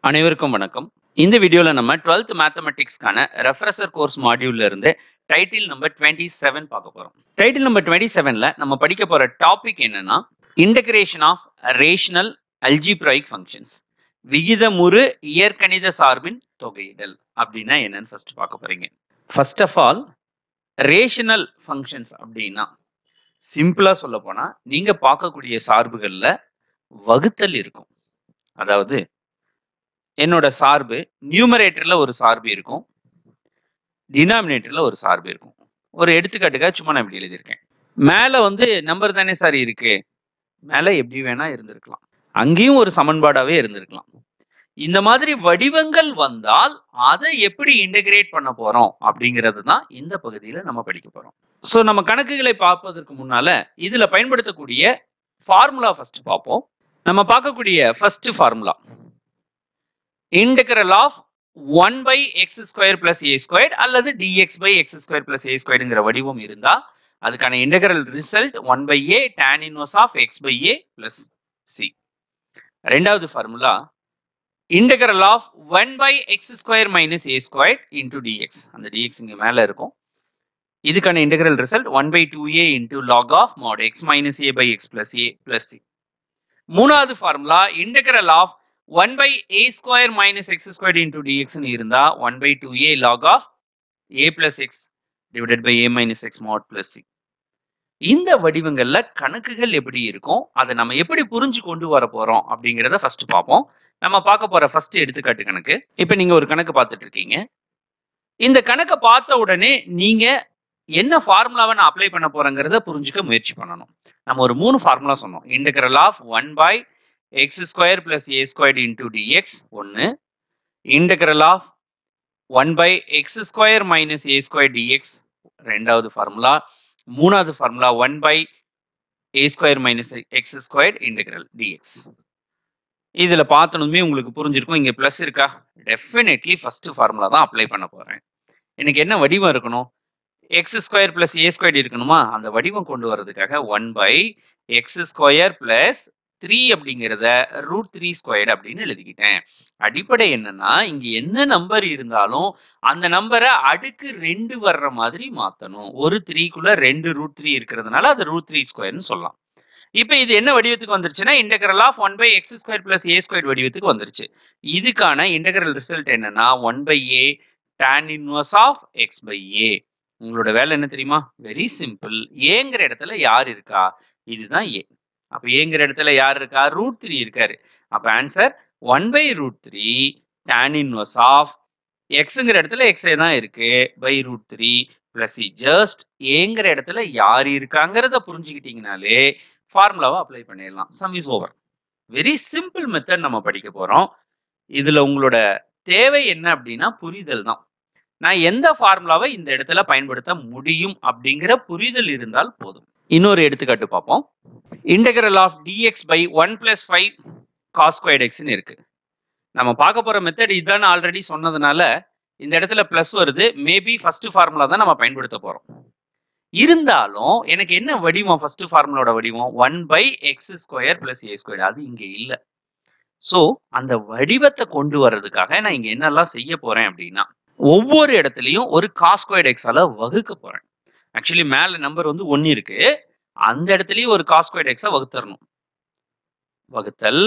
அனைவருக்கும் வணக்கம் இந்த வீடியோல நம்ம 12th மேத்தமெட்டிக்ஸ்க்கான ரெஃப்ரெஷர் கோர்ஸ் மாடியூல்ல இருந்து டைட்டில் நம்பர் டுவெண்ட்டி செவன் பார்க்க போறோம் டைட்டில் நம்பர் டுவெண்ட்டி செவன்ல நம்ம படிக்க போற டாபிக் என்னன்னா integration of rational algebraic functions விகிதமுறு இயற்கணித சார்பின் தொகையிடல் அப்படின்னா என்னன்னு ஃபர்ஸ்ட் பார்க்க போறீங்க first of all rational functions அப்படின்னா சிம்பிளா சொல்ல போனா நீங்க பார்க்கக்கூடிய சார்புகள்ல வகுத்தல் இருக்கும் அதாவது என்னோட சார்பு நியூமரேட்டர்ல ஒரு சார்பு இருக்கும் டினாமினேட்டர்ல ஒரு சார்பு இருக்கும் ஒரு எடுத்துக்காட்டுக்காக சும்மா நான் இப்படி எழுதியிருக்கேன் மேல வந்து நம்பர் தானே சார் இருக்கு மேல எப்படி வேணா இருந்திருக்கலாம் அங்கேயும் ஒரு சமன்பாடாவே இருந்திருக்கலாம் இந்த மாதிரி வடிவங்கள் வந்தால் அதை எப்படி இன்டகிரேட் பண்ண போறோம் அப்படிங்கிறது தான் இந்த பகுதியில நம்ம படிக்க போறோம் ஸோ நம்ம கணக்குகளை பார்ப்பதற்கு முன்னால இதுல பயன்படுத்தக்கூடிய ஃபார்முலா ஃபர்ஸ்ட் பார்ப்போம் நம்ம பார்க்கக்கூடிய first formula integral of one by x square plus a square அல்லது d x by x square plus a ஸ்கொயருங்கிற வடிவம் இருந்தா அதுக்கான integral result one by a tan inverse of x by a plus c ரெண்டாவது formula integral of one by x square minus a square into d x அந்த d x இங்க மேல இருக்கும் இதுக்கான integral result one by two a into log of mod x minus a by x plus a plus c மூணாவது formula integral of one by a square minus x square into டிஎக்ஸ்னு இருந்தா one by two a log of a plus x divided by a minus x mod plus c இந்த வடிவங்கள்ல கணக்குகள் எப்படி இருக்கும் அதை நம்ம எப்படி புரிஞ்சு கொண்டு வர போறோம் அப்படிங்கிறத ஃபர்ஸ்ட் பார்ப்போம் நம்ம பார்க்க போற ஃபர்ஸ்ட் எடுத்துக்காட்டு கணக்கு இப்ப நீங்க ஒரு கணக்கு பார்த்துட்டு இருக்கீங்க இந்த கணக்கை பார்த்த உடனே நீங்க என்ன ஃபார்முலாவை நான் அப்ளை பண்ண போறேங்கிறத புரிஞ்சுக்க முயற்சி பண்ணணும் நம்ம ஒரு மூணு ஃபார்முலா சொன்னோம் integral of one by x square plus a square into d x ஒன்று integral of one by x square minus a square d x ரெண்டாவது ஃபார்முலா மூணாவது formula one by a square minus x square integral d x இதுல பார்த்தனுமே உங்களுக்கு புரிஞ்சிருக்கும் இங்க plus இருக்கா definitely first formula தான் அப்ளை பண்ண போறேன் எனக்கு என்ன வடிவம் இருக்கணும் x square plus a square இருக்கணுமா அந்த வடிவம் கொண்டு வர்றதுக்காக one by x square plus three அப்படிங்கிறத ரூட் த்ரீ ஸ்கொயர்டு அப்படின்னு எழுதிக்கிட்டேன் அடிப்படை என்னன்னா இங்க என்ன நம்பர் இருந்தாலும் அந்த நம்பரை அடுக்கு ரெண்டு வர்ற மாதிரி மாத்தணும் ஒரு த்ரீக்குள்ள ரெண்டு ரூட் த்ரீ இருக்கிறதுனால அது ரூட் த்ரீ ஸ்கொயர்னு சொல்லலாம் இப்ப இது என்ன வடிவத்துக்கு வந்துருச்சுன்னா integral of one by x square plus a square வடிவத்துக்கு வந்துருச்சு இதுக்கான இன்டெக்ரல் ரிசல்ட் என்னன்னா one by a tan inverse of x by a உங்களோட வேலை என்ன தெரியுமா வெரி சிம்பிள் ஏங்கிற இடத்துல யார் இருக்கா இதுதான் ஏ அப்ப ஏங்கிற இடத்துல யார் இருக்கா ரூட் த்ரீ இருக்காரு அப்ப answer one by root three tan inverse of எக்ஸுங்கிற இடத்துல எக்ஸே தான் இருக்கு by root three plus just ஏங்கிற இடத்துல யார் இருக்காங்கிறத புரிஞ்சுக்கிட்டீங்கனாலே ஃபார்முலாவை அப்ளை பண்ணிடலாம் sum is over very simple method நம்ம படிக்க போறோம் இதுல உங்களோட தேவை என்ன அப்படின்னா புரிதல் தான் நான் எந்த ஃபார்முலாவை இந்த இடத்துல பயன்படுத்த முடியும் அப்படிங்கிற புரிதல் இருந்தால் போதும் இன்னொரு எடுத்துக்காட்டு பார்ப்போம் integral of dx by one plus five cos squared எக்ஸ்னு இருக்கு நம்ம பார்க்க போற மெத்தட் இதான்னு ஆல்ரெடி சொன்னதுனால இந்த இடத்துல பிளஸ் வருது மேபி ஃபர்ஸ்ட் ஃபார்முலா தான் நம்ம பயன்படுத்த போறோம் இருந்தாலும் எனக்கு என்ன வடிவம் ஃபர்ஸ்ட் ஃபார்முலோட வடிவம் one by x square plus a square அது இங்க இல்ல சோ அந்த வடிவத்தை கொண்டு வர்றதுக்காக நான் இங்க என்னெல்லாம் செய்ய போறேன் அப்படின்னா ஒவ்வொரு இடத்துலயும் ஒரு காஸ் ஸ்கொயர்ட் எக்ஸால வகுக்க போறேன் ஆக்சுவலி மேல நம்பர் வந்து ஒன்னு இருக்கு அந்த இடத்துலயும் ஒரு காஸ் ஸ்கொயர்ட் எக்ஸா வகுத்தரணும் வகுத்தல்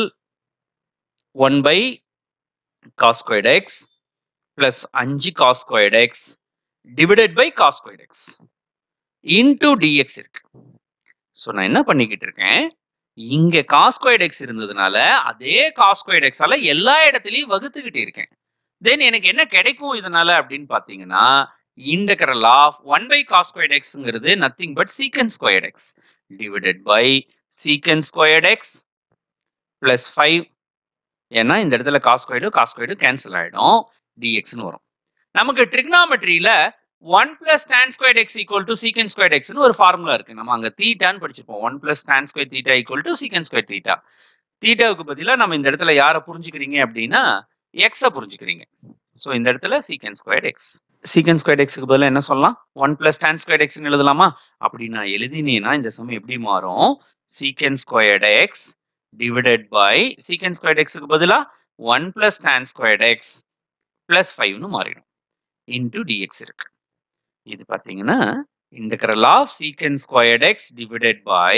one by cos squared x plus அஞ்சு cos squared x divided by cos squared x into d x இருக்கு ஸோ நான் என்ன பண்ணிக்கிட்டு இருக்கேன் இங்க காஸ் ஸ்கொயர்ட் எக்ஸ் இருந்ததுனால அதே காஸ் ஸ்கொயர்ட் எக்ஸால எல்லா இடத்துலயும் வகுத்துக்கிட்டு இருக்கேன் தென் எனக்கு என்ன கிடைக்கும் இதனால அப்படின்னு பாத்தீங்கன்னா integral of one by cos squared எக்ஸ்ங்கிறது nothing but secant squared x divided by secant squared x plus five ஏன்னா இந்த இடத்துல cos squared cos squared cancel ஆயிடும் டிஎக்ஸ்னு வரும் நமக்கு ட்ரிக்னாமெட்ரியில one plus tan square x equal to secant square எக்ஸ்னு ஒரு ஃபார்முலா இருக்கு நம்ம அங்க தீட்டான்னு படிச்சிருப்போம் one plus tan square theta equal to secant square theta தீட்டாவுக்கு பதிலா நம்ம இந்த இடத்துல யாரை புரிஞ்சுக்கிறீங்க அப்படின்னா எக்ஸை புரிஞ்சுக்கிறீங்க ஸோ இந்த இடத்துல சீக்கன் ஸ்கொயர் எக்ஸ் சீக்கன் ஸ்கொயர் எக்ஸுக்கு பதிலாக என்ன சொல்லலாம் ஒன் பிளஸ் டேன் ஸ்கொயர் எக்ஸ்னு எழுதலாமா அப்படி நான் எழுதினேன்னா இந்த சமயம் எப்படி மாறும் secant squared x divided by secant squared எக்ஸுக்கு பதிலாக one plus tan squared x plus ஃபைவ்னு மாறிடும் இன்டூ டிஎக்ஸ் இருக்கு இது பார்த்தீங்கன்னா இன்டெக்ரல் ஆஃப் சீக்கன் squared x divided by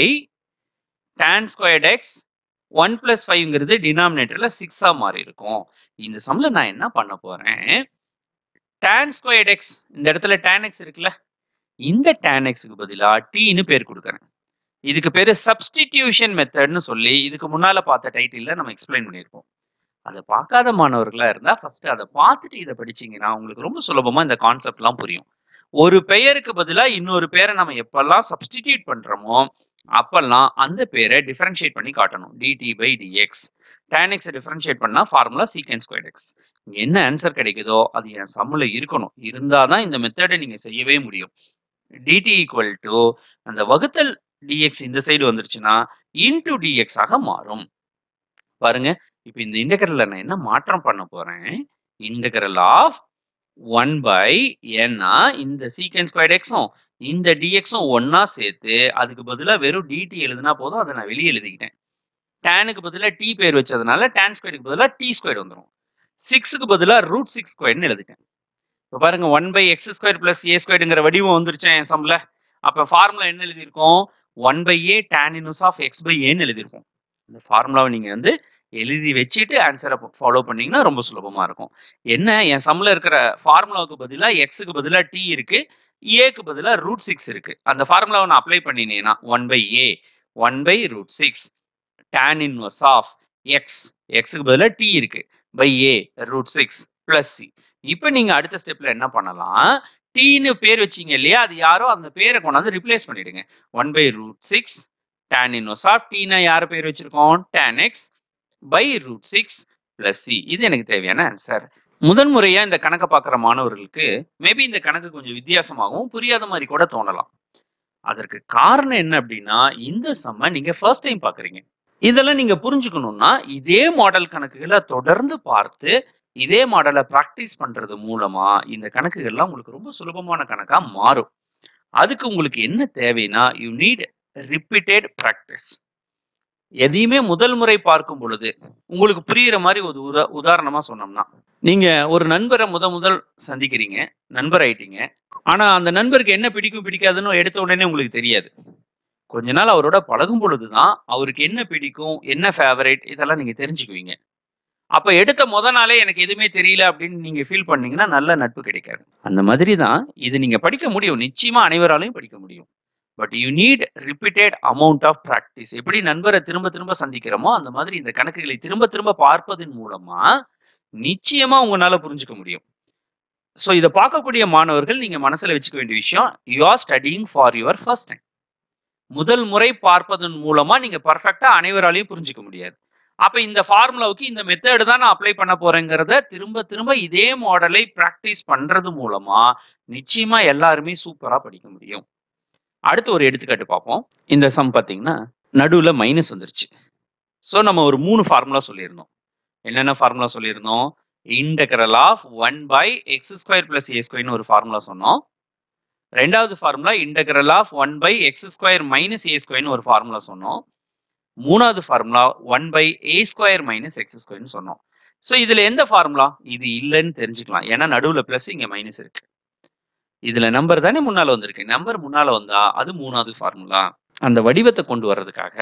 tan squared x one plus ஃபைவ்ங்கிறது டினாமினேட்டர்ல சிக்ஸா மாறி இருக்கும் இந்த சம்ல நான் என்ன பண்ண போறேன் டேன் ஸ்கொயர்ட் எக்ஸ் இந்த இடத்துல டேன் எக்ஸ் இருக்குல்ல இந்த டேன் எக்ஸுக்கு பதிலா டீன்னு பேர் கொடுக்குறேன் இதுக்கு பேரு சப்ஸ்டிடியூஷன் மெத்தட்னு சொல்லி இதுக்கு முன்னால பார்த்த டைட்டில்ல நம்ம எக்ஸ்பிளைன் பண்ணியிருப்போம் அதை பார்க்காத மாணவர்களா இருந்தா ஃபர்ஸ்ட் அதை பார்த்துட்டு இதை படிச்சீங்கன்னா உங்களுக்கு ரொம்ப சுலபமா இந்த கான்செப்ட்லாம் புரியும் ஒரு பெயருக்கு பதிலா இன்னொரு பேரை நம்ம எப்பெல்லாம் சப்ஸ்டிடியூட் பண்றோமோ அப்பெல்லாம் அந்த பேரை டிஃபரன்ஷியேட் பண்ணி காட்டணும் DD by d x tan x differentiate பண்ணா ஃபார்முலா சீக்கன் ஸ்கொயர் எக்ஸ் இங்க என்ன ஆன்சர் கிடைக்குதோ அது என் சம்முல இருக்கணும் இருந்தாதான் இந்த மெத்தடை நீங்க செய்யவே முடியும் டிடி ஈக்குவல் டு அந்த வகுத்தல் டிஎக்ஸ் இந்த சைடு வந்துருச்சுன்னா இன்டு டிஎக்ஸ் ஆக மாறும் பாருங்க இப்போ இந்த இன்டெகிரல்ல நான் என்ன மாற்றம் பண்ண போறேன் இன்டெகிரல் ஆஃப் ஒன் பை ஏன்னா இந்த சீக்கன் ஸ்கொயர் எக்ஸும் இந்த டிஎக்ஸும் ஒன்னா சேர்த்து அதுக்கு பதிலா வெறும் டிடி எழுதுனா போதும் அதை நான் வெளியே எழுதிக்கிட்டேன் டேனுக்கு பதிலா டி பேர் வச்சதுனால டேன் ஸ்கொயருக்கு பதிலா டி ஸ்கொயர் வந்துடும் சிக்ஸுக்கு பதிலா ரூட் சிக்ஸ் ஸ்கொயர்னு எழுதிட்டேன் இப்போ பாருங்க one by x square plus a ஸ்கொயருங்கிற வடிவம் வந்துருச்சேன் என் சம்ல அப்ப ஃபார்முலா என்ன எழுதியிருக்கோம் one by a tan inverse of x by ஏன்னு எழுதியிருக்கோம் இந்த ஃபார்முலாவை நீங்க வந்து எழுதி வச்சுட்டு ஆன்சரை ஃபாலோ பண்ணீங்கன்னா ரொம்ப சுலபமா இருக்கும் என்ன என் சம்ல இருக்கிற ஃபார்முலாவுக்கு பதிலா எக்ஸுக்கு பதிலா டி இருக்கு ஏக்கு பதிலா ரூட் சிக்ஸ் இருக்கு அந்த ஃபார்முலாவை நான் அப்ளை பண்ணினேன்னா one by a one by root six tan inverse of x எக்ஸுக்கு பதிலா டி இருக்கு by a root six plus c இப்போ நீங்க அடுத்த ஸ்டெப்ல என்ன பண்ணலாம் டீன்னு பேர் வச்சீங்க இல்லையா அது யாரோ அந்த பேரை கொண்டாந்து ரிப்ளேஸ் பண்ணிடுங்க one by root six tan inverse of டீனா யார் பேர் வச்சிருக்கோம் tan x by root six plus c இது எனக்கு தேவையான ஆன்சர் முதன் முறையா இந்த கணக்கை பார்க்குற மாணவர்களுக்கு மேபி இந்த கணக்கு கொஞ்சம் வித்தியாசமாகவும் புரியாத மாதிரி கூட தோணலாம் அதற்கு காரணம் என்ன அப்படின்னா இந்த சம்ம நீங்க ஃபர்ஸ்ட் டைம் பாக்குறீங்க இதெல்லாம் நீங்க புரிஞ்சுக்கணும்னா இதே மாடல் கணக்குகளை தொடர்ந்து பார்த்து இதே மாடலை பிராக்டிஸ் பண்றது மூலமா இந்த கணக்குகள்லாம் உங்களுக்கு ரொம்ப சுலபமான கணக்கா மாறும் அதுக்கு உங்களுக்கு என்ன தேவைன்னா யூ நீட் ரிப்பீட்டட் ப்ராக்டிஸ் எதையுமே முதல் முறை பார்க்கும் பொழுது உங்களுக்கு புரியுற மாதிரி ஒரு உதா உதாரணமா சொன்னோம்னா நீங்க ஒரு நண்பரை முத முதல் சந்திக்கிறீங்க நண்பர் ஆயிட்டீங்க ஆனா அந்த நண்பருக்கு என்ன பிடிக்கும் பிடிக்காதுன்னு எடுத்த உடனே உங்களுக்கு தெரியாது கொஞ்ச நாள் அவரோட பழகும் பொழுதுதான் அவருக்கு என்ன பிடிக்கும் என்ன ஃபேவரேட் இதெல்லாம் நீங்க தெரிஞ்சுக்குவீங்க அப்ப எடுத்த முத நாளே எனக்கு எதுவுமே தெரியல அப்படின்னு நீங்க ஃபீல் பண்ணீங்கன்னா நல்ல நட்பு கிடைக்காது அந்த மாதிரி தான் இது நீங்க படிக்க முடியும் நிச்சயமா அனைவராலையும் படிக்க முடியும் but you need repeated amount of practice எப்படி நண்பரை திரும்ப திரும்ப சந்திக்கிறோமோ அந்த மாதிரி இந்த கணக்குகளை திரும்ப திரும்ப பார்ப்பதன் மூலமா நிச்சயமா உங்களால புரிஞ்சுக்க முடியும் ஸோ இதை பார்க்கக்கூடிய மாணவர்கள் நீங்க மனசுல வச்சுக்க வேண்டிய விஷயம் you are studying for your first time முதல் முறை பார்ப்பதன் மூலமா நீங்க பர்ஃபெக்டா அனைவராலையும் புரிஞ்சுக்க முடியாது அப்ப இந்த ஃபார்முலாவுக்கு இந்த மெத்தடு தான் நான் அப்ளை பண்ண போறேங்கிறத திரும்ப திரும்ப இதே மாடலை பிராக்டிஸ் பண்றது மூலமா நிச்சயமா எல்லாருமே சூப்பரா படிக்க முடியும் அடுத்து ஒரு எடுத்துக்காட்டு பார்ப்போம் இந்த சம் பார்த்தீங்கன்னா நடுவுல மைனஸ் வந்துருச்சு ஸோ நம்ம ஒரு மூணு ஃபார்முலா சொல்லியிருந்தோம் என்னென்ன ஃபார்முலா சொல்லியிருந்தோம் integral of one by x square plus a ஸ்கொயர்னு ஒரு ஃபார்முலா சொன்னோம் ரெண்டாவது formula integral of one by x square minus a ஸ்கொயர்னு ஒரு ஃபார்முலா சொன்னோம் மூணாவது formula one by a square minus x ஸ்கொயர்னு சொன்னோம் ஸோ இதுல எந்த ஃபார்முலா இது இல்லைன்னு தெரிஞ்சுக்கலாம் ஏன்னா நடுவுல பிளஸ் இங்க மைனஸ் இருக்கு இதுல நம்பர் தானே முன்னால வந்திருக்கு நம்பர் முன்னால வந்தா அது மூணாவது ஃபார்முலா அந்த வடிவத்தை கொண்டு வர்றதுக்காக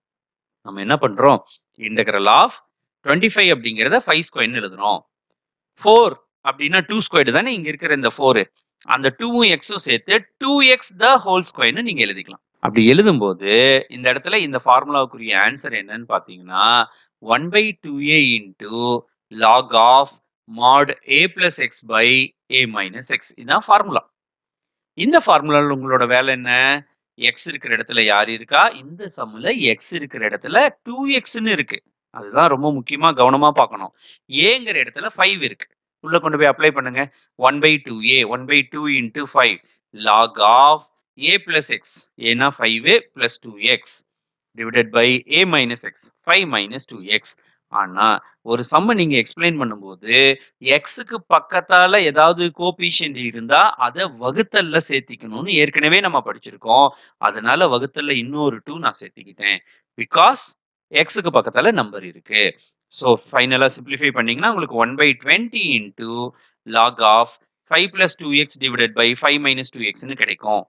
நம்ம என்ன பண்றோம் இன்டெக்ரல் ஆஃப் டுவெண்ட்டி ஃபைவ் அப்படிங்கிறத ஃபைவ் ஸ்கொயர்னு எழுதுறோம் ஃபோர் அப்படின்னா டூ ஸ்கொயர் தானே இங்க இருக்கிற இந்த ஃபோர் அந்த டூவும் எக்ஸும் சேர்த்து டூ எக்ஸ் த ஹோல் ஸ்கொயர்னு நீங்க எழுதிக்கலாம் அப்படி எழுதும்போது இந்த இடத்துல இந்த ஃபார்முலாவுக்குரிய ஆன்சர் என்னன்னு பாத்தீங்கன்னா one by two a into log of mod a plus x by a minus x இதுதான் ஃபார்முலா இந்த ஃபார்முலாவில் உங்களோட வேலை என்ன எக்ஸ் இருக்கிற இடத்துல யார் இருக்கா இந்த சம்முல எக்ஸ் இருக்கிற இடத்துல டூ எக்ஸ்ன்னு இருக்கு அதுதான் ரொம்ப முக்கியமா கவனமா பார்க்கணும் ஏங்கிற இடத்துல ஃபைவ் இருக்கு உள்ள கொண்டு போய் அப்ளை பண்ணுங்க one by two a one by two into five log of a plus x ஏன்னா five plus two x divided by a minus x five minus two x ஆனா ஒரு சம்ம நீங்க எக்ஸ்பிளைன் பண்ணும்போது எக்ஸுக்கு பக்கத்தால ஏதாவது கோபிஷியன்ட் இருந்தா அதை வகுத்தல்ல சேர்த்திக்கணும்னு ஏற்கனவே நம்ம படிச்சிருக்கோம் அதனால வகுத்தல்ல இன்னொரு டூ நான் சேர்த்திக்கிட்டேன் பிகாஸ் எக்ஸுக்கு பக்கத்தால நம்பர் இருக்கு ஸோ ஃபைனலாக சிம்பிளிஃபை பண்ணீங்கன்னா உங்களுக்கு one by twenty into log of five plus two x divided by five minus two எக்ஸ்னு கிடைக்கும்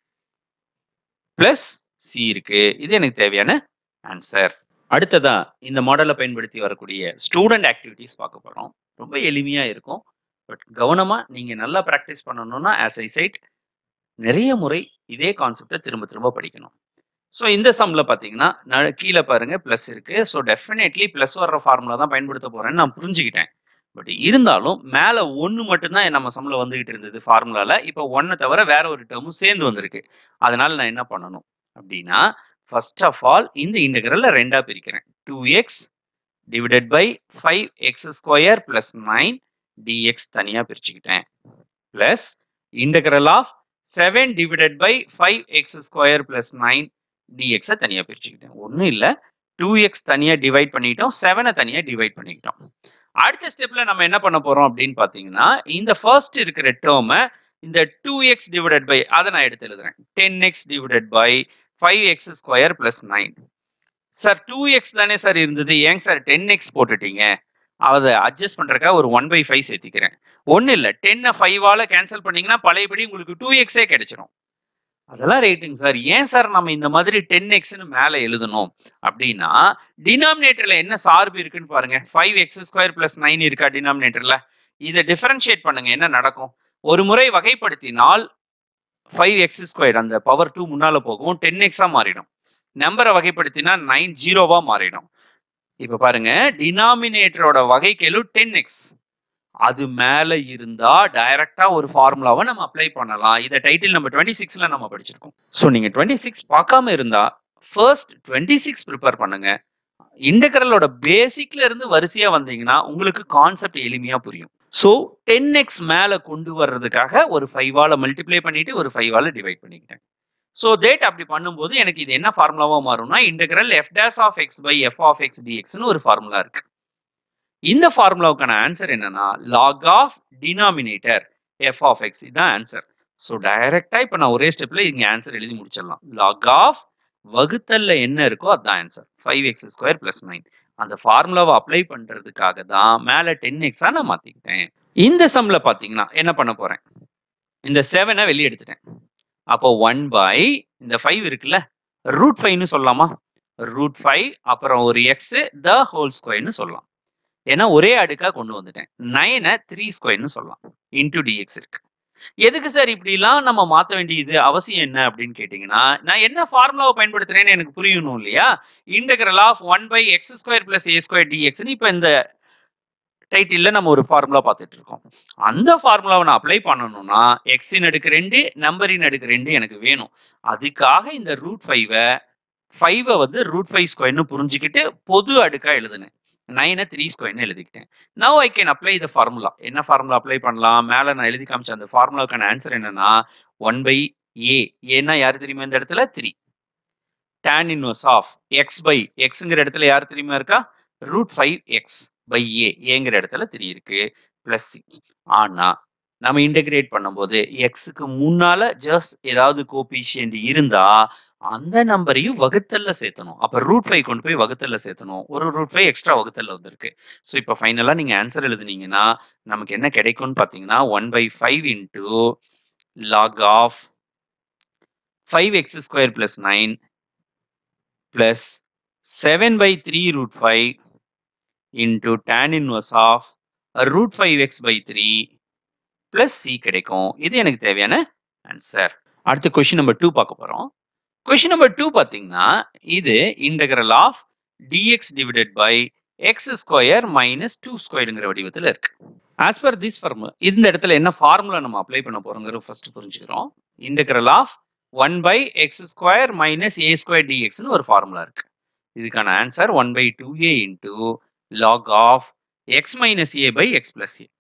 பிளஸ் சி இருக்கு இது எனக்கு தேவையான ஆன்சர் அடுத்ததா இந்த மாடலை பயன்படுத்தி வரக்கூடிய ஸ்டூடெண்ட் ஆக்டிவிட்டிஸ் பார்க்க போறோம் ரொம்ப எளிமையா இருக்கும் பட் கவனமா நீங்க நல்லா ப்ராக்டிஸ் பண்ணணும்னா ஆஸ் ஐ சைட் நிறைய முறை இதே கான்செப்டை திரும்ப திரும்ப படிக்கணும் ஸோ இந்த சம்ல பார்த்தீங்கன்னா நான் கீழே பாருங்க ப்ளஸ் இருக்கு ஸோ டெஃபினெட்லி ப்ளஸ் வர்ற ஃபார்முலா தான் பயன்படுத்த போறேன்னு நான் புரிஞ்சுக்கிட்டேன் பட் இருந்தாலும் மேலே ஒன்று மட்டும்தான் நம்ம சம்ல வந்துகிட்டு இருந்தது ஃபார்முலால இப்போ ஒன்னை தவிர வேற ஒரு டேர்மும் சேர்ந்து வந்திருக்கு அதனால நான் என்ன பண்ணணும் அப்படின்னா ஃபர்ஸ்ட் ஆஃப் ஆல் இந்த இன்டெகிரல்ல ரெண்டா பிரிக்கிறேன் two x divided by five x square plus nine d x தனியா பிரிச்சுக்கிட்டேன் plus integral of seven divided by five x square plus nine டிஎக்ஸை தனியா பிரிச்சுக்கிட்டேன் ஒன்றும் இல்லை டூ எக்ஸ் தனியா டிவைட் பண்ணிட்டோம் செவனை தனியா டிவைட் பண்ணிக்கிட்டோம் அடுத்த ஸ்டெப்ல நம்ம என்ன பண்ண போறோம் அப்படின்னு பாத்தீங்கன்னா இந்த ஃபர்ஸ்ட் இருக்கிற டேர்மை இந்த டூ எக்ஸ் டிவைடட் பை அதை நான் எடுத்து எழுதுறேன் ten x divided by five x square plus nine sir two x தானே சார் இருந்தது ஏங்க சார் டென் எக்ஸ் போட்டுட்டீங்க அதை அட்ஜஸ்ட் பண்றதுக்காக ஒரு ஒன் பை ஃபைவ் சேர்த்திக்கிறேன் ஒன்றும் இல்லை டென்னை ஃபைவால கேன்சல் பண்ணீங்கன்னா பழையபடி உங்களுக்கு டூ எக்ஸே கிடைச்சிரும் அதெல்லாம் ரைட்டுங்க சார் ஏன் சார் நம்ம இந்த மாதிரி டென் எக்ஸ்னு மேலே எழுதணும் அப்படின்னா டினாமினேட்டர்ல என்ன சார்பு இருக்குன்னு பாருங்க five x square plus nine இருக்கா டினாமினேட்டர்ல இதை டிஃபரன்ஷியேட் பண்ணுங்க என்ன நடக்கும் ஒரு முறை வகைப்படுத்தினால் ஃபைவ் எக்ஸ் ஸ்கொயர் அந்த பவர் டூ முன்னால போகும் டென் எக்ஸா மாறிடும் நம்பரை வகைப்படுத்தினா நைன் ஜீரோவா மாறிடும் இப்ப பாருங்க டினாமினேட்டரோட வகைக்கெழு டென் எக்ஸ் அது மேல இருந்தா டைரக்டா ஒரு ஃபார்முலாவை நம்ம அப்ளை பண்ணலாம் இதை டைட்டில் நம்ம டுவெண்ட்டி சிக்ஸ்ல நம்ம படிச்சிருக்கோம் ஸோ நீங்க டுவெண்ட்டி சிக்ஸ் பார்க்காம இருந்தா ஃபர்ஸ்ட் டுவெண்ட்டி சிக்ஸ் ப்ரிப்பேர் பண்ணுங்க இன்டெகிரலோட பேசிக்ல இருந்து வரிசையா வந்தீங்கன்னா உங்களுக்கு கான்செப்ட் எளிமையா புரியும் ஸோ டென் எக்ஸ் மேல கொண்டு வர்றதுக்காக ஒரு ஃபைவால மல்டிப்ளை பண்ணிட்டு ஒரு ஃபைவால டிவைட் பண்ணிக்கிட்டேன் ஸோ தேட் அப்படி பண்ணும்போது எனக்கு இது என்ன ஃபார்முலாவா மாறும்னா integral f dash of x by f of x டிஎக்ஸ்னு ஒரு ஃபார்முலா இருக்கு இந்த ஃபார்முலாவுக்கான ஆன்சர் என்னன்னா log of denominator f of x இதுதான் ஆன்சர் ஸோ டைரக்டா இப்போ நான் ஒரே ஸ்டெப்ல இங்க ஆன்சர் எழுதி முடிச்சிடலாம் லாக் ஆஃப் வகுத்தல்ல என்ன இருக்கோ அதுதான் answer five x square plus nine அந்த ஃபார்முலாவை அப்ளை பண்றதுக்காக தான் மேல டென் எக்ஸா நான் மாத்திக்கிட்டேன் இந்த சம்ல பாத்தீங்கன்னா என்ன பண்ண போறேன் இந்த செவனை வெளியே எடுத்துட்டேன் அப்போ ஒன் பை இந்த ஃபைவ் இருக்குல்ல ரூட் ஃபைவ்னு சொல்லலாமா ரூட் ஃபைவ் அப்புறம் ஒரு எக்ஸ் த ஹோல் ஸ்கொயர்னு சொல்லலாம் ஏன்னா ஒரே அடுக்கா கொண்டு வந்துட்டேன் நைனை த்ரீ ஸ்கொயர்னு சொல்லலாம் இன்டூ டிஎக்ஸ் இருக்கு எதுக்கு சார் இப்படிலாம் நம்ம மாத்த வேண்டியது அவசியம் என்ன அப்படின்னு கேட்டீங்கன்னா நான் என்ன ஃபார்முலாவை பயன்படுத்துறேன்னு எனக்கு புரியணும் இல்லையா integral of one by x square plus a square டிஎக்ஸ்னு இப்போ இந்த டைட்டில்ல நம்ம ஒரு ஃபார்முலா பார்த்துட்டு இருக்கோம் அந்த ஃபார்முலாவை நான் அப்ளை பண்ணணும்னா எக்ஸின் அடுக்கு ரெண்டு நம்பரின் அடுக்கு ரெண்டு எனக்கு வேணும் அதுக்காக இந்த ரூட் ஃபைவை ஃபைவை வந்து ரூட் ஃபைவ் ஸ்கொயர்னு புரிஞ்சுக்கிட்டு பொது அடுக்கா எழுதுனேன் நைனை த்ரீ ஸ்கொயர்னு எழுதிக்கிட்டேன் now I can apply the formula என்ன ஃபார்முலா அப்ளை பண்ணலாம் மேலே நான் எழுதி காமிச்ச அந்த ஃபார்முலாவுக்கான ஆன்சர் என்னன்னா ஒன் பை ஏ ஏன்னா யார் தெரியுமா இந்த இடத்துல three tan inverse of x by எக்ஸுங்கிற இடத்துல யார் தெரியுமா இருக்கா root five x by a ஏங்கிற இடத்துல த்ரீ இருக்கு பிளஸ் சி ஆனா நம்ம இன்டகிரேட் பண்ணும்போது எக்ஸுக்கு முன்னால ஜஸ்ட் ஏதாவது கோபிஷியன்ட் இருந்தா அந்த நம்பரையும் வகுத்தல்ல சேர்த்தணும் அப்ப ரூட் ஃபைவ் கொண்டு போய் வகுத்தல்ல சேர்த்தணும் ஒரு ரூட் ஃபைவ் எக்ஸ்ட்ரா வகுத்தல்ல வந்திருக்கு ஸோ இப்போ ஃபைனலா நீங்க ஆன்சர் எழுதுனீங்கன்னா நமக்கு என்ன கிடைக்கும்னு பாத்தீங்கன்னா one by five into log of five x square plus nine plus seven by three root five into tan inverse of root five x by three plus c கிடைக்கும் இது எனக்கு தேவையான ஆன்சர் அடுத்த கொஸ்டின் நம்பர் டூ பார்க்க போறோம் question number two பார்த்தீங்கன்னா இது integral of dx divided by x square minus two ஸ்கொயருங்கிற வடிவத்தில் இருக்கு ஆஸ் பர் திஸ் ஃபார்முலா இந்த இடத்துல என்ன ஃபார்முலா நம்ம அப்ளை பண்ண போறோங்கிறது ஃபர்ஸ்ட் புரிஞ்சுக்கிறோம் integral of one by x square minus a square டிஎக்ஸ்னு ஒரு ஃபார்முலா இருக்கு இதுக்கான answer one by two a into log of x minus a by x plus a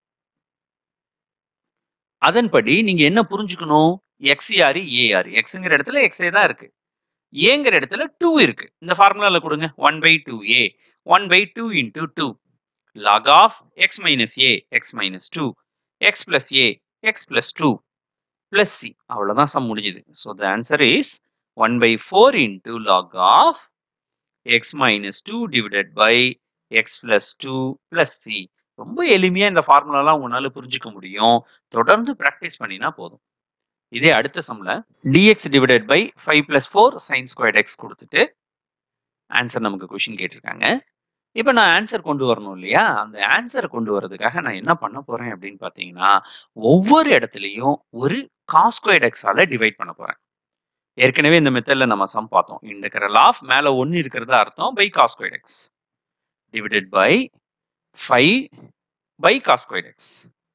அதன்படி நீங்க என்ன புரிஞ்சுக்கணும் எக்ஸ் யாரு ஏ யாரு எக்ஸுங்கிற இடத்துல எக்ஸே தான் இருக்கு ஏங்கிற இடத்துல டூ இருக்கு இந்த ஃபார்முலால கொடுங்க one by two a one by two into two log of x minus a x minus two x plus a x plus two plus c அவ்வளவுதான் சம் முடிஞ்சுது so the answer is one by four into log of x minus two divided by x plus two plus c ரொம்ப எளிமையா இந்த ஃபார்முலாலாம் உங்களால புரிஞ்சுக்க முடியும் தொடர்ந்து practice பண்ணினா போதும் இதே அடுத்த சம்ல dx divided by five plus four sine squared x கொடுத்துட்டு ஆன்சர் நமக்கு கொஷின் கேட்டிருக்காங்க இப்போ நான் ஆன்சர் கொண்டு வரணும் இல்லையா அந்த ஆன்சரை கொண்டு வர்றதுக்காக நான் என்ன பண்ண போறேன் அப்படின்னு பார்த்தீங்கன்னா ஒவ்வொரு இடத்துலையும் ஒரு காஸ்கொயட் எக்ஸால டிவைட் பண்ண போறேன் ஏற்கனவே இந்த மெத்தட்ல நம்ம சம் பார்த்தோம் இன்டகரல் ஆஃப் மேல ஒன்னு இருக்கிறது அர்த்தம் by cos squared x divided by five by cos squared x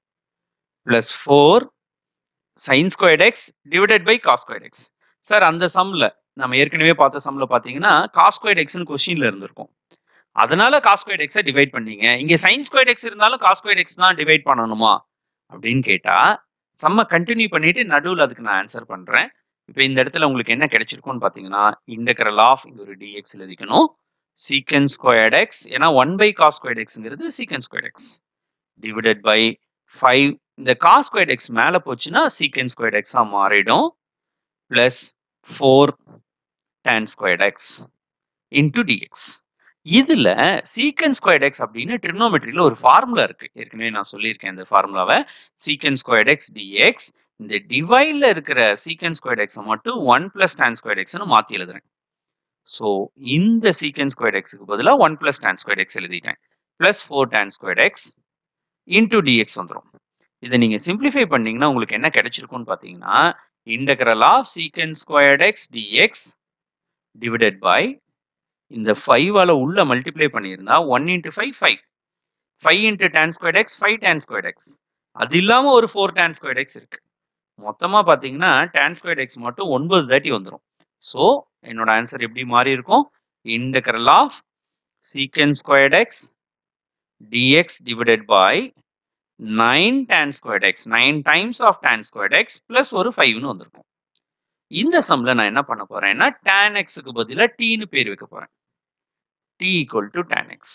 plus four sine squared x divided by cos squared x sir அந்த சம்ல நம்ம ஏற்கனவே பார்த்த சம்ல பாத்தீங்கன்னா காஸ்கொயட் எக்ஸ்னு கொஸ்டின்ல இருந்திருக்கும் அதனால காஸ்கொயட் எக்ஸை டிவைட் பண்ணீங்க இங்க சைன் ஸ்கொயர்ட் எக்ஸ் இருந்தாலும் காஸ்கொயட் எக்ஸ் தான் டிவைட் பண்ணணுமா அப்படின்னு கேட்டா சம்ம கண்டினியூ பண்ணிட்டு நடுவில் அதுக்கு நான் ஆன்சர் பண்றேன் இப்போ இந்த இடத்துல உங்களுக்கு என்ன கிடைச்சிருக்கும்னு பாத்தீங்கன்னா இன்டகரல் ஆஃப் இங்க ஒரு டிஎக்ஸ் எழுதிக்கணும் சீக்கன் ஸ்கொயர்ட் எக்ஸ் ஏன்னா ஒன் பை காஸ் ஸ்கொயர்ட் எக்ஸ்ங்கிறது sec squared x divided by five இந்த காஸ் ஸ்கொயர்ட் எக்ஸ் மேல போச்சுன்னா சீக்கன் ஸ்கொயர்ட் எக்ஸா மாறிடும் plus four tan squared x into dx இதுல சீக்கன் ஸ்கொயர்ட் எக்ஸ் அப்படின்னு ட்ரிக்னோமெட்ரியில ஒரு ஃபார்முலா இருக்கு ஏற்கனவே நான் சொல்லியிருக்கேன் இந்த ஃபார்முலாவை சீக்கன் ஸ்கொயர்ட் எக்ஸ் டிஎக்ஸ் இந்த டிவைட்ல இருக்கிற சீக்கன் ஸ்கொயர்ட் எக்ஸை மட்டும் ஒன் பிளஸ் tan ஸ்கொயர்ட் எக்ஸ்னு மாத்தி எழுதுறேன் ஸோ இந்த சீக்கன் ஸ்கொயர்ட் எக்ஸுக்கு பதிலாக one plus tan squared x எழுதிட்டேன் plus four tan squared x into dx வந்துடும் இதை நீங்க சிம்பிளிஃபை பண்ணீங்கன்னா உங்களுக்கு என்ன கிடைச்சிருக்கும்னு பார்த்தீங்கன்னா இன்டகரல் ஆஃப் சீக்கன் squared x dx divided by இந்த ஃபைவால உள்ள மல்டிப்ளை பண்ணியிருந்தா one into five five five into tan squared x five tan squared x அது இல்லாம ஒரு ஃபோர் டேன் ஸ்கொயர்ட் எக்ஸ் இருக்கு மொத்தமா பாத்தீங்கன்னா டேன் ஸ்கொயர்ட் எக்ஸ் மட்டும் ஒன்பது தேர்ட்டி வந்துடும் ஸோ என்னோட ஆன்சர் எப்படி மாறி இருக்கும் இன்டகரல் ஆஃப் சீக்கன் squared x dx divided by nine tan squared x nine times of tan squared x plus ஒரு ஃபைவ்னு வந்திருக்கும் இந்த சம்ல நான் என்ன பண்ண போறேன்னா tan எக்ஸுக்கு பதிலா டீன்னு பேர் வைக்க போறேன் t equal to tan x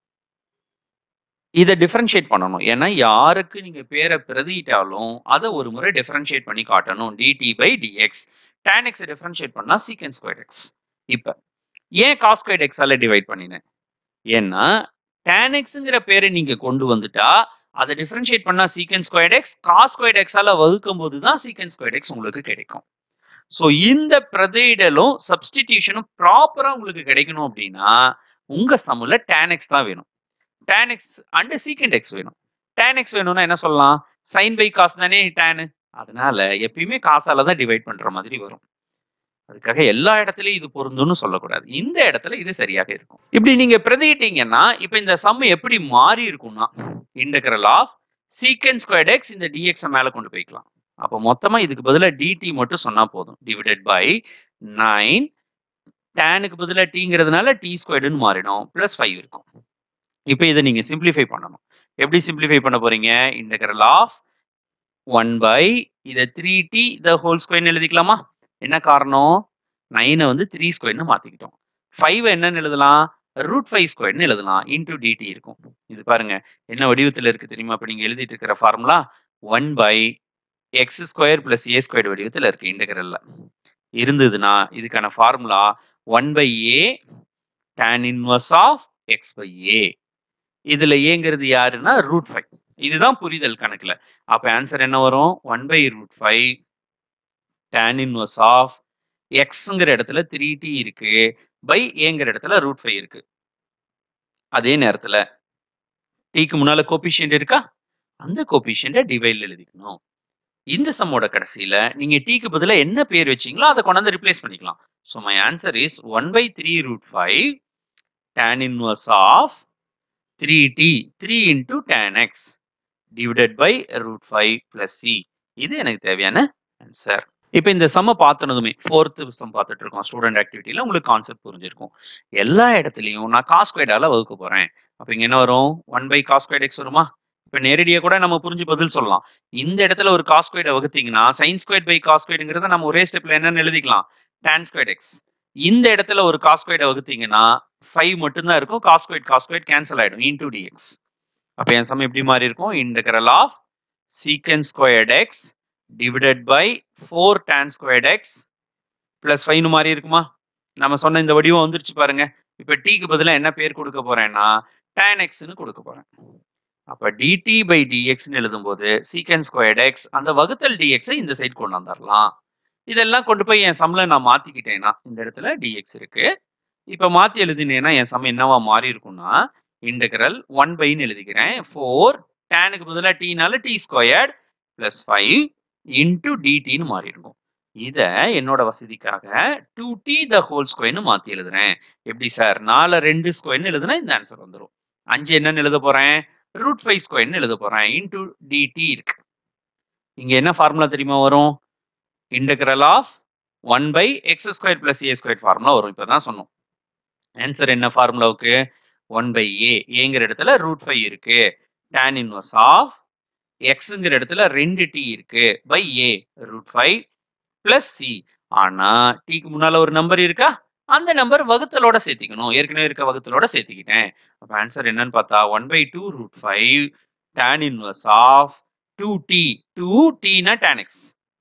இதை டிஃபரன்ஷியேட் பண்ணணும் ஏன்னா யாருக்கு நீங்க பேரை பிரதிட்டாலும் அதை ஒரு முறை டிஃபரன்ஷியேட் பண்ணி காட்டணும் DD by dx tan x differentiate பண்ணா சீக்கன் ஸ்கொயர் எக்ஸ் இப்ப ஏன் காஸ் ஸ்கொயர் எக்ஸால டிவைட் பண்ணினேன் ஏன்னா tan எக்ஸ்ங்கிற பேரை நீங்க கொண்டு வந்துட்டா அதை டிஃபரன்ஷியேட் பண்ணா sec square x cos square எக்ஸால வகுக்கும் போது தான் சீக்கன் ஸ்கொயர் எக்ஸ் உங்களுக்கு கிடைக்கும் ஸோ இந்த பிரதிடலும் சப்ஸ்டிடியூஷனும் ப்ராப்பரா உங்களுக்கு கிடைக்கணும் அப்படின்னா உங்க சம்முல tan எக்ஸ் தான் வேணும் tan x and secant x வேணும் tan எக்ஸ் வேணும்னா என்ன சொல்லலாம் சைன் பை காசு தானே tan அதனால எப்பயுமே காசால தான் டிவைட் பண்ற மாதிரி வரும் அதுக்காக எல்லா இடத்துலயும் இது பொருந்தும்னு சொல்லக்கூடாது இந்த இடத்துல இது சரியாக இருக்கும் இப்படி நீங்க பிரதியிட்டீங்கன்னா இப்ப இந்த சம் எப்படி மாறி இருக்கும்னா இன்டகரல் ஆஃப் சீக்கன் ஸ்கொயர்ட் எக்ஸ் இந்த டிஎக்ஸ் மேல கொண்டு போய்க்கலாம் அப்போ மொத்தமா இதுக்கு பதிலா டிடி மட்டும் சொன்னா போதும் டிவைடட் பை நைன் டேனுக்கு பதிலா டீங்கிறதுனால டி ஸ்கொயர்டுன்னு மாறிடும் பிளஸ் ஃபைவ் இருக்கும் இப்போ இதை நீங்க சிம்பிளிஃபை பண்ணணும் எப்படி சிம்பிளிஃபை பண்ண போறீங்க இன்டகரல் ஆஃப் ஒன் பை இதை த்ரீ டி த ஹோல் ஸ்கொயர்னு எழுதிக்கலாமா என்ன காரணம் நைனை வந்து த்ரீ ஸ்கொயர்னு மாத்திக்கிட்டோம் ஃபைவ் என்னன்னு எழுதலாம் ரூட் ஃபைவ் ஸ்கொயர்னு எழுதலாம் இன்டூ டிடி இருக்கும் இது பாருங்க என்ன வடிவத்துல இருக்கு தெரியுமா இப்ப நீங்க எழுதிட்டு இருக்கிற formula one by x square plus a square வடிவத்துல இருக்கு இன்டகரல்ல இருந்ததுன்னா இதுக்கான formula one by a tan inverse of x by a இதுல ஏங்கிறது யாருன்னா ரூட் ஃபைவ் இதுதான் புரிதல் கணக்குல அப்ப ஆன்சர் என்ன வரும் one by root five tan inverse of எக்ஸ்ங்கிற இடத்துல த்ரீ டி இருக்கு பை ஏங்கிற இடத்துல ரூட் ஃபைவ் இருக்கு அதே நேரத்துல டீக்கு முன்னால கோபிஷியன்ட் இருக்கா அந்த கோபிஷியன்ட்டை டிவைட்ல எழுதிக்கணும் இந்த சம்மோட கடைசியில நீங்க டீக்கு பதிலா என்ன பேர் வச்சீங்களோ அதை கொண்டாந்து ரிப்ளேஸ் பண்ணிக்கலாம் so my answer is one by three root five tan inverse of three t three into tan x divided by root five plus c இது எனக்கு தேவையான ஆன்சர் இப்போ இந்த சம்ம பார்த்தனதுமே ஃபோர்த்து சம் பார்த்துட்டு இருக்கோம் ஸ்டூடெண்ட் ஆக்டிவிட்டியில உங்களுக்கு கான்செப்ட் புரிஞ்சிருக்கும் எல்லா இடத்துலையும் நான் காஸ் ஸ்கொயர்டால வகுக்க போறேன் அப்போ இங்க என்ன வரும் one by cos square x வருமா இப்போ நேரடியாக கூட நம்ம புரிஞ்சு பதில் சொல்லலாம் இந்த இடத்துல ஒரு காஸ் ஸ்கொயர்டை வகுத்தீங்கன்னா சைன் ஸ்கொயர் பை காஸ் ஸ்கொயர்ங்கிறத நம்ம ஒரே ஸ்டெப்ல என்னன்னு எழுதிக்கலாம் டேன் ஸ்கொயர் எக்ஸ் இந்த இடத்துல ஒரு காஸ் ஸ்கொயர்டை வகுத்தீங்கன்னா ஃபைவ் மட்டும்தான் இருக்கும் cos square cos square cancel ஆயிடும் இன்டூ டிஎக்ஸ் அப்போ என் சம் எப்படி மாறி இருக்கும் இன்டகரல் ஆஃப் சீக்கன் squared x divided by four tan squared x plus ஃபைவ்னு மாறி இருக்குமா நம்ம சொன்ன இந்த வடிவம் வந்துருச்சு பாருங்க இப்போ டீக்கு பதிலாக என்ன பேர் கொடுக்க போறேன்னா tan xன்னு கொடுக்க போறேன் அப்ப dt பை dxன்னு எழுதும்போது சீக்கன் ஸ்கொயர்ட் எக்ஸ் அந்த வகுத்தல் dx ஐ இந்த சைடு கொண்டு வந்துடலாம் இதெல்லாம் கொண்டு போய் என் சம்ல நான் மாத்திக்கிட்டேன்னா இந்த இடத்துல dx இருக்கு இப்ப மாத்தி எழுதினேன்னா என் சம் என்னவா மாறி இருக்கும்னா இன்டகிரல் ஒன் பைன்னு எழுதிக்கிறேன் ஃபோர் டேனுக்கு பதிலாக டீனால t squared plus five into டிடின்னு மாறி இருக்கும் இத என்னோட வசதிக்காக டூ டி த ஹோல் ஸ்கொயர்னு மாத்தி எழுதுறேன் எப்படி சார் நாலு ரெண்டு ஸ்கொயர்னு எழுதுனா இந்த ஆன்சர் வந்துடும் அஞ்சு என்னன்னு எழுத போறேன் ரூட் ஃபைவ் ஸ்கொயர்னு எழுத போறேன் இன்டு டிடி இருக்கு இங்க என்ன ஃபார்முலா தெரியுமா வரும் integral of one by x square plus a square formula வரும் இப்பதான் சொன்னோம் ஆன்சர் என்ன ஃபார்முலாவுக்கு ஒன் பை ஏ ஏங்கிற இடத்துல ரூட் ஃபைவ் இருக்கு டேன் இன்வர்ஸ் ஆஃப் எக்ஸுங்கிற இடத்துல ரெண்டு டி இருக்கு by a root five plus c ஆனா டிக்கு முன்னால ஒரு நம்பர் இருக்கா அந்த நம்பர் வகுத்தலோட சேர்த்திக்கணும் ஏற்கனவே இருக்க வகுத்தலோட சேர்த்திக்கிட்டேன் அப்ப ஆன்சர் என்னன்னு பார்த்தா one by two root five tan inverse of two t two டீனா tan x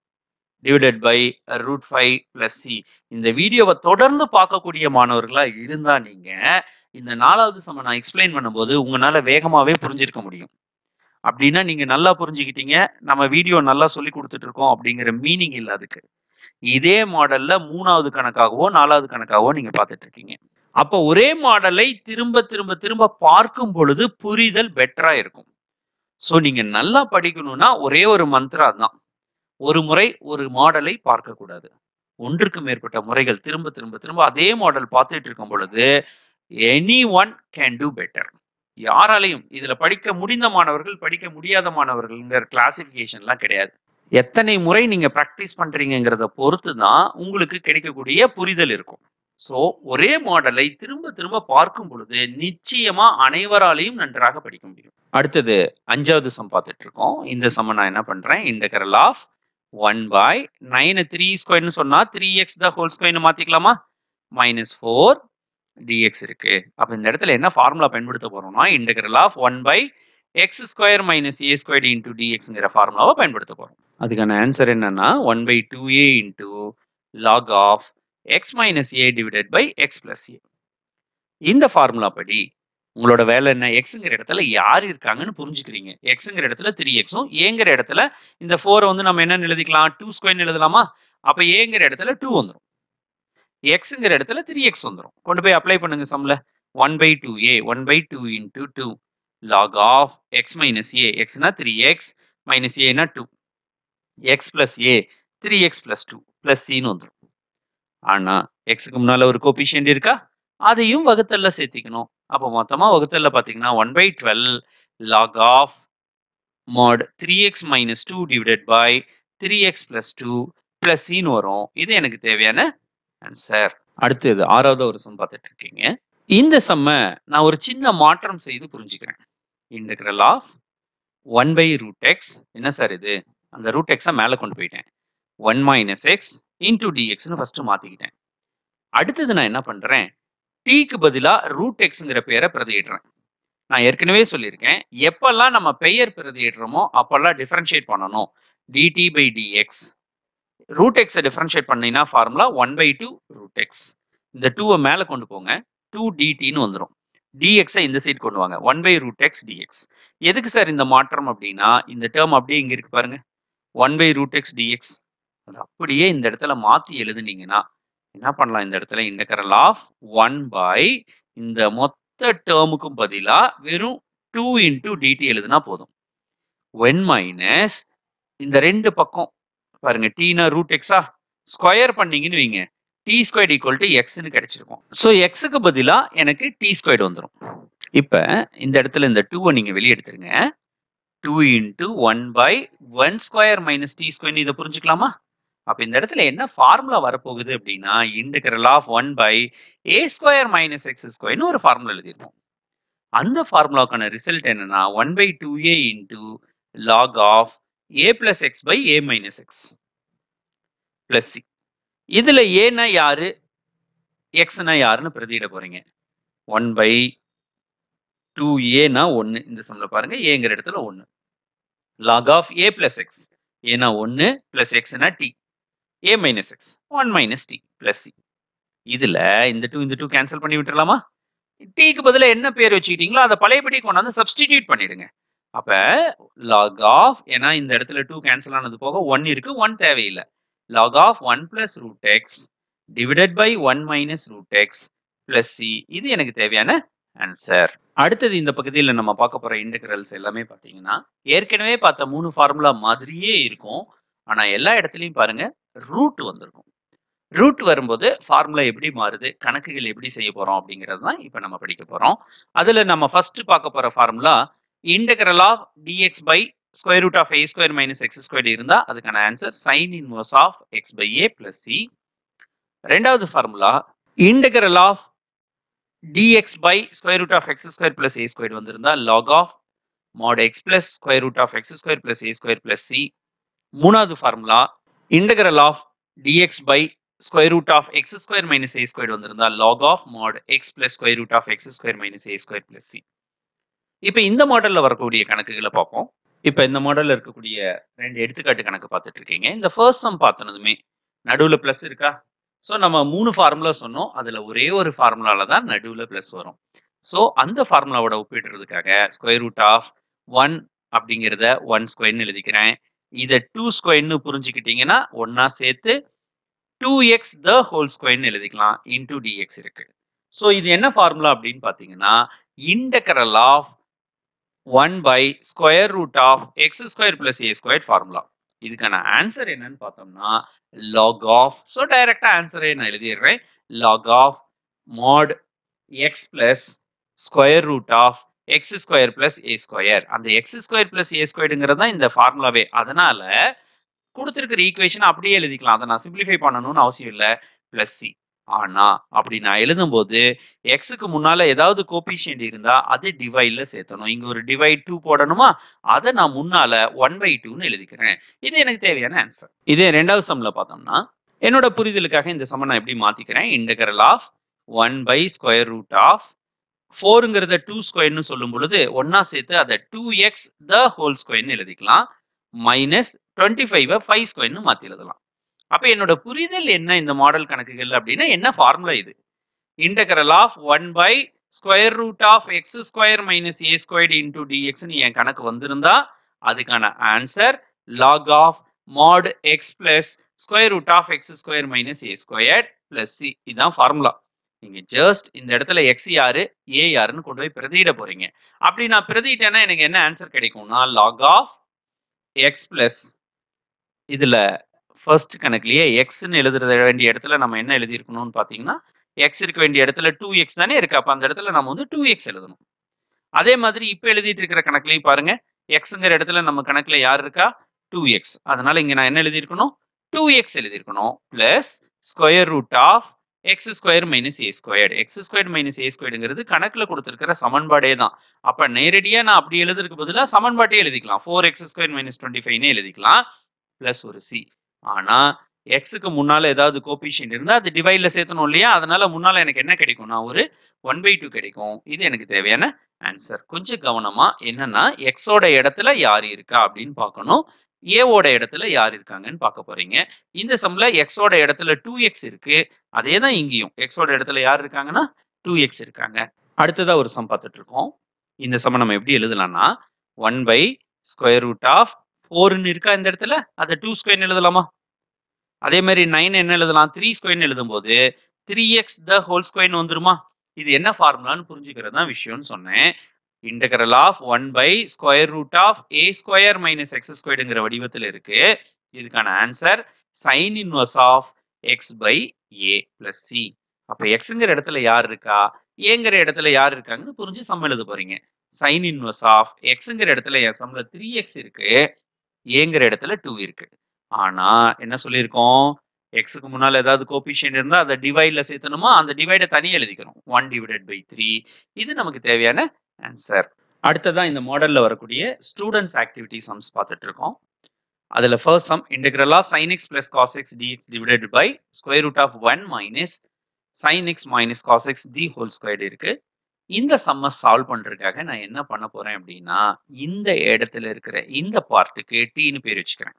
divided by root five plus c இந்த வீடியோவை தொடர்ந்து பார்க்கக்கூடிய மாணவர்களா இருந்தா நீங்க இந்த நாலாவது சம நான் எக்ஸ்பிளைன் பண்ணும்போது உங்களால வேகமாவே புரிஞ்சிருக்க முடியும் அப்படின்னா நீங்க நல்லா புரிஞ்சுக்கிட்டீங்க நம்ம வீடியோ நல்லா சொல்லி கொடுத்துட்டு இருக்கோம் அப்படிங்கிற மீனிங் இல்ல அதுக்கு இதே மாடல்ல மூணாவது கணக்காகவோ நாலாவது கணக்காகவோ நீங்க பார்த்துட்டு இருக்கீங்க அப்போ ஒரே மாடலை திரும்ப திரும்ப திரும்ப பார்க்கும் பொழுது புரிதல் பெட்டரா இருக்கும் சோ நீங்க நல்லா படிக்கணும்னா ஒரே ஒரு மந்த்ரா தான் ஒரு முறை ஒரு மாடலை பார்க்க கூடாது ஒன்றுக்கு மேற்பட்ட முறைகள் திரும்ப திரும்ப திரும்ப அதே மாடல் பார்த்துட்டு இருக்கும் பொழுது anyone can do better யாராலையும் இதுல படிக்க முடிந்த மாணவர்கள் படிக்க முடியாத மாணவர்கள்ங்கிற கிளாசிபிகேஷன்லாம் கிடையாது எத்தனை முறை நீங்க ப்ராக்டிஸ் பண்றீங்கிறத பொறுத்து தான் உங்களுக்கு கிடைக்கக்கூடிய புரிதல் இருக்கும் சோ ஒரே மாடலை திரும்ப திரும்ப பார்க்கும் பொழுது நிச்சயமா அனைவராலையும் நன்றாக படிக்க முடியும் அடுத்தது அஞ்சாவது சம் பார்த்துட்டு இருக்கோம் இந்த சம்ம நான் என்ன பண்றேன் integral of one by nine three ஸ்கொயர்னு சொன்னா த்ரீ எக்ஸ் த ஹோல் ஸ்கொயர்னு மாத்திக்கலாமா மைனஸ் ஃபோர் டிஎக்ஸ் இருக்கு அப்ப இந்த இடத்துல என்ன ஃபார்முலா பயன்படுத்த போறோம்னா integral of one by x square minus a square into டிஎக்ஸ்ங்கிற ஃபார்முலாவை பயன்படுத்த போறோம் அதுக்கான ஆன்சர் என்னன்னா one by two a into log of x minus a divided by x plus a இந்த ஃபார்முலா படி உங்களோட வேலை என்ன எக்ஸுங்கிற இடத்துல யார் இருக்காங்கன்னு புரிஞ்சுக்கிறீங்க எக்ஸுங்கிற இடத்துல த்ரீ எக்ஸும் ஏங்கிற இடத்துல இந்த ஃபோரை வந்து நம்ம என்னன்னு எழுதிக்கலாம் டூ ஸ்கொயர்னு எழுதலாமா அப்ப ஏங்கிற இடத்துல டூ வந்துடும் எக்ஸுங்கிற இடத்துல த்ரீ எக்ஸ் வந்துடும் கொண்டு போய் அப்ளை பண்ணுங்க சம்ல one by two a one by two into two log of x minus a எக்ஸ்னா த்ரீ எக்ஸ் மைனஸ் ஏனா two x plus a three x plus two plus சின்னு வந்துடும் ஆனா எக்ஸுக்கு முன்னால ஒரு கோபிஷியன்ட் இருக்கா அதையும் வகுத்தல்ல சேர்த்திக்கணும் அப்போ மொத்தமா வகுத்தல்ல பாத்தீங்கன்னா one by twelve log of mod three x minus two divided by three x plus two plus சின்னு வரும் இது எனக்கு தேவையான ஆன்சர் அடுத்தது ஆறாவது ஒரு சம் பார்த்துட்டு இருக்கீங்க இந்த சம்ம நான் ஒரு சின்ன மாற்றம் செய்து புரிஞ்சுக்கிறேன் integral of one by root x என்ன சார் இது அந்த ரூட் எக்ஸை மேலே கொண்டு போயிட்டேன் ஒன் மைனஸ் எக்ஸ் இன்டூ டிஎக்ஸ்னு ஃபர்ஸ்ட் மாத்திக்கிட்டேன் அடுத்தது நான் என்ன பண்றேன் டீக்கு பதிலாக ரூட் எக்ஸுங்கிற பேரை பிரதியிடுறேன் நான் ஏற்கனவே சொல்லியிருக்கேன் எப்பெல்லாம் நம்ம பெயர் பிரதியிடுறோமோ அப்பெல்லாம் டிஃபரன்ஷியேட் பண்ணணும் டிடி பை டிஎக்ஸ் ரூட் எக்ஸை டிஃபரன்ஷியேட் பண்ணீங்கன்னா formula one by two root x இந்த டூவை மேலே கொண்டு போங்க டூ டிடின்னு வந்துடும் டிஎக்ஸை இந்த சைடு கொண்டு வாங்க one by root x dx எதுக்கு சார் இந்த மாற்றம் அப்படின்னா இந்த டேர்ம் அப்படியே இங்க இருக்கு பாருங்க one by root x dx அது அப்படியே இந்த இடத்துல மாத்தி எழுதுனீங்கன்னா என்ன பண்ணலாம் இந்த இடத்துல இன்டகரல் ஆஃப் ஒன் பை இந்த மொத்த டேர்முக்கும் பதிலா வெறும் டூ இன்டூ டிடி எழுதுனா போதும் ஒன் மைனஸ் இந்த ரெண்டு பக்கம் பாருங்க டீனா ரூட் எக்ஸா ஸ்கொயர் பண்ணீங்கன்னு வைங்க டி ஸ்கொயர் ஈக்குவல் டு எக்ஸ்னு கிடைச்சிருக்கும் ஸோ எக்ஸுக்கு பதிலா எனக்கு டி ஸ்கொயர் வந்துடும் இப்ப இந்த இடத்துல இந்த டூவை நீங்க வெளியே எடுத்துருங்க two into one by one square minus t square இதை புரிஞ்சுக்கலாமா அப்ப இந்த இடத்துல என்ன ஃபார்முலா வரப்போகுது அப்படின்னா integral of one by a square minus x square ஒரு ஃபார்முலா எழுதியிருக்கோம் அந்த ஃபார்முலாக்கான ரிசல்ட் என்னன்னா one by two a into log of a plus x by a minus x plus c இதுல ஏனா யாரு எக்ஸ்னா யாருன்னு பிரதியிட போறீங்க ஒன் பை டூ ஏனா ஒன்னு இந்த சம்ல பாருங்க ஏங்கிற இடத்துல ஒன்னு log of a plus x ஏனா ஒன்னு பிளஸ் எக்ஸ்னா t a minus x one minus t plus c இதுல இந்த டூ இந்த டூ கேன்சல் பண்ணி விட்டுறலாமா டீக்கு பதிலா என்ன பேர் வச்சுக்கிட்டீங்களோ அதை பழையபடி கொண்டாந்து சப்ஸ்டிடியூட் பண்ணிடுங்க அப்ப log ஆஃப் ஏன்னா இந்த இடத்துல டூ கேன்சல் ஆனது போக ஒன் இருக்கு ஒன் தேவையில்லை log of one plus root x divided by one minus root x plus c இது எனக்கு தேவையான ஆன்சர் அடுத்தது இந்த பகுதியில் நம்ம பார்க்க போற இன்டெகிரல்ஸ் எல்லாமே பார்த்தீங்கன்னா ஏற்கனவே பார்த்த மூணு ஃபார்முலா மாதிரியே இருக்கும் ஆனா எல்லா இடத்துலையும் பாருங்க ரூட் வந்திருக்கும் ரூட் வரும்போது ஃபார்முலா எப்படி மாறுது கணக்குகள் எப்படி செய்ய போறோம் அப்படிங்கிறது தான் இப்போ நம்ம படிக்க போறோம் அதுல நம்ம ஃபர்ஸ்ட் பார்க்க போற formula integral of dx by square root of a square minus x square இருந்தா அதுக்கான answer sine inverse of x by a plus c ரெண்டாவது formula integral of dx by square root of x square plus a squared வந்திருந்தா log of mod x plus square root of x square plus a square plus c மூணாவது formula integral of dx by square root of x square minus a squared வந்திருந்தா log of mod x plus square root of x square minus a square plus c இப்போ இந்த மாடல்ல வரக்கூடிய கணக்குகளை பார்ப்போம் இப்போ இந்த மாடல்ல இருக்கக்கூடிய ரெண்டு எடுத்துக்காட்டு கணக்கு பார்த்துட்டு இருக்கீங்க இந்த ஃபர்ஸ்ட் சம் பார்த்தனதுமே நடுவுல பிளஸ் இருக்கா ஸோ நம்ம மூணு ஃபார்முலா சொன்னோம் அதுல ஒரே ஒரு ஃபார்முலால தான் நடுவுல பிளஸ் வரும் ஸோ அந்த ஃபார்முலாவோட ஒப்பிடுறதுக்காக ஸ்கொயர் ரூட் ஆஃப் ஒன் அப்படிங்கிறத ஒன் ஸ்கொயர்னு எழுதிக்கிறேன் இதை டூ ஸ்கொயர்னு புரிஞ்சுக்கிட்டீங்கன்னா ஒன்னா சேர்த்து டூ எக்ஸ் த ஹோல் ஸ்கொயர்னு எழுதிக்கலாம் இன்டூ டிஎக்ஸ் இருக்கு ஸோ இது என்ன ஃபார்முலா அப்படின்னு பார்த்தீங்கன்னா integral of one by square root of x square plus a square formula இதுக்கான ஆன்சர் என்னன்னு பார்த்தோம்னா log ஆஃப் ஸோ டைரக்டா ஆன்சரை நான் எழுதிடுறேன் log of mod x plus square root of x square plus a square அந்த எக்ஸ் ஸ்கொயர் பிளஸ் ஏ ஸ்கொயர்ங்கிறது தான் இந்த ஃபார்முலாவே அதனால கொடுத்துருக்கிற ஈக்குவேஷன் அப்படியே எழுதிக்கலாம் அதை நான் சிம்பிளிஃபை பண்ணணும்னு அவசியம் இல்லை பிளஸ் சி ஆனா அப்படி நான் எழுதும்போது எக்ஸுக்கு முன்னால ஏதாவது கோபிஷியன்ட் இருந்தா அது டிவைட்ல சேர்த்தணும் இங்க ஒரு டிவைட் டூ போடணுமா அதை நான் முன்னால ஒன் பை டூன்னு எழுதிக்கிறேன் இது எனக்கு தேவையான ஆன்சர் இதே ரெண்டாவது சம்ல பார்த்தோம்னா என்னோட புரிதலுக்காக இந்த சம்ம நான் எப்படி மாத்திக்கிறேன் integral of one by square root of ஃபோருங்கிறத டூ ஸ்கொயர்னு சொல்லும் பொழுது ஒன்னா சேர்த்து அதை டூ எக்ஸ் த ஹோல் ஸ்கொயர்னு எழுதிக்கலாம் மைனஸ் டுவெண்ட்டி ஃபைவ் ஃபைவ் ஸ்கொயர்னு மாத்தி எழுதலாம் அப்ப என்னோட புரிதல் என்ன இந்த மாடல் கணக்குகள் அப்படின்னா என்ன ஃபார்முலா இது integral of one by square root of x square minus a squared into டிஎக்ஸ்னு என் கணக்கு வந்திருந்தா அதுக்கான answer log of mod x plus square root of x square minus a square plus c இதுதான் ஃபார்முலா நீங்க just இந்த இடத்துல X யாரு ஏ யாருன்னு கொண்டு போய் பிரதியிட போறீங்க அப்படி நான் பிரதியிட்டேன்னா எனக்கு என்ன ஆன்சர் கிடைக்கும்னா லாக் ஆஃப் எக்ஸ் பிளஸ் இதுல ஃபர்ஸ்ட் கணக்குலயே எக்ஸ்ன்னு எழுதுற வேண்டிய இடத்துல நம்ம என்ன எழுதியிருக்கணும்னு பாத்தீங்கன்னா எக்ஸ் இருக்க வேண்டிய இடத்துல டூ எக்ஸ் தானே இருக்கு அப்ப அந்த இடத்துல நம்ம வந்து டூ எக்ஸ் எழுதணும் அதே மாதிரி இப்ப எழுதிட்டு இருக்கிற கணக்குலயும் பாருங்க எக்ஸுங்கிற இடத்துல நம்ம கணக்குல யார் இருக்கா டூ எக்ஸ் அதனால இங்க நான் என்ன எழுதியிருக்கணும் டூ எக்ஸ் எழுதியிருக்கணும் plus square root of x square minus a squared x square minus a ஸ்கொயர்டுங்கிறது கணக்குல கொடுத்துருக்கிற சமன்பாடே தான் அப்ப நேரடியா நான் அப்படி எழுதுறதுக்கு பதிலாக சமன்பாட்டே எழுதிக்கலாம் four x square minus twenty ஃபைவ்னே எழுதிக்கலாம் பிளஸ் ஒரு சி ஆனா எக்ஸுக்கு முன்னால ஏதாவது கோபிஷியன்ட் இருந்தா அது டிவைட்ல சேர்த்தணும் இல்லையா அதனால முன்னால எனக்கு என்ன கிடைக்கும்னா ஒரு ஒன் பை டூ கிடைக்கும் இது எனக்கு தேவையான ஆன்சர் கொஞ்சம் கவனமா என்னன்னா எக்ஸோட இடத்துல யார் இருக்கா அப்படின்னு பார்க்கணும் ஏவோட இடத்துல யார் இருக்காங்கன்னு பார்க்க போறீங்க இந்த சம்ல எக்ஸோட இடத்துல டூ எக்ஸ் இருக்கு அதே தான் இங்கேயும் எக்ஸோட இடத்துல யார் இருக்காங்கன்னா டூ எக்ஸ் இருக்காங்க அடுத்ததா ஒரு சம் பார்த்துட்டு இருக்கோம் இந்த சம் நம்ம எப்படி எழுதலாம்னா one by square root of ஃபோர்னு இருக்கா இந்த இடத்துல அதை டூ ஸ்கொயர்னு எழுதலாமா அதே மாதிரி நைன் என்ன எழுதலாம் த்ரீ ஸ்கொயர்னு எழுதும்போது த்ரீ எக்ஸ் த ஹோல் ஸ்கொயர்னு வந்துருமா இது என்ன ஃபார்முலான்னு புரிஞ்சுக்கிறது தான் விஷயம்னு சொன்னேன் integral of one by square root of a square minus x ஸ்கொயர்டுங்கிற வடிவத்தில் இருக்கு இதுக்கான answer sine inverse of x by a plus c அப்ப எக்ஸுங்கிற இடத்துல யார் இருக்கா ஏங்கிற இடத்துல யார் இருக்காங்கன்னு புரிஞ்சு சம் எழுத போறீங்க சைன் இன்வர்ஸ் ஆஃப் எக்ஸுங்கிற இடத்துல என் சம்ல த்ரீ எக்ஸ் இருக்கு ஏங்கிற இடத்துல டூ இருக்கு ஆனா என்ன சொல்லியிருக்கோம் எக்ஸுக்கு முன்னால ஏதாவது கோபிஷியன்ட் இருந்தா அதை டிவைட்ல சேர்த்தணுமா அந்த டிவைடை தனியாக எழுதிக்கணும் ஒன் டிவைடட் பை த்ரீ இது நமக்கு தேவையான ஆன்சர் அடுத்ததான் இந்த மாடல்ல வரக்கூடிய ஸ்டூடெண்ட்ஸ் ஆக்டிவிட்டி சம்ஸ் பார்த்துட்டு இருக்கோம் அதுல first sum integral of sine x plus cos x dx divided by square root of one minus sine x minus cos x the whole squared இருக்கு இந்த சம்மை சால்வ் பண்றதுக்காக நான் என்ன பண்ண போறேன் அப்படின்னா இந்த இடத்துல இருக்கிற இந்த பார்ட்டுக்கு டீன்னு பேர் வச்சுக்கிறேன்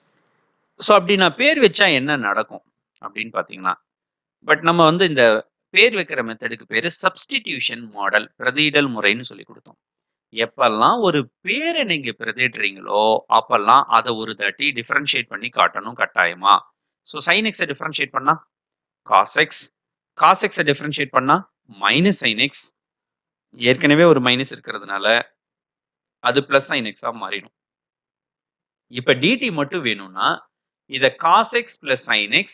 ஸோ அப்படி நான் பேர் வச்சா என்ன நடக்கும் அப்படின்னு பார்த்தீங்கன்னா பட் நம்ம வந்து இந்த பேர் வைக்கிற மெத்தடுக்கு பேரு சப்ஸ்டிடியூஷன் மாடல் பிரதியிடல் முறைன்னு சொல்லி கொடுத்தோம் எப்பெல்லாம் ஒரு பேரை நீங்க பிரதிடுறீங்களோ அப்பெல்லாம் அதை ஒரு தாட்டி டிஃபரன்ஷியேட் பண்ணி காட்டணும் கட்டாயமா ஸோ சைன் எக்ஸை டிஃபரன்ஷியேட் பண்ணா காஸ் எக்ஸ் காஸ் எக்ஸை டிஃபரன்ஷியேட் பண்ணா மைனஸ் சைன் எக்ஸ் ஏற்கனவே ஒரு மைனஸ் இருக்கிறதுனால அது பிளஸ் சைன் எக்ஸா மாறிடும் இப்ப டிடி மட்டும் வேணும்னா இதை cos x plus sine x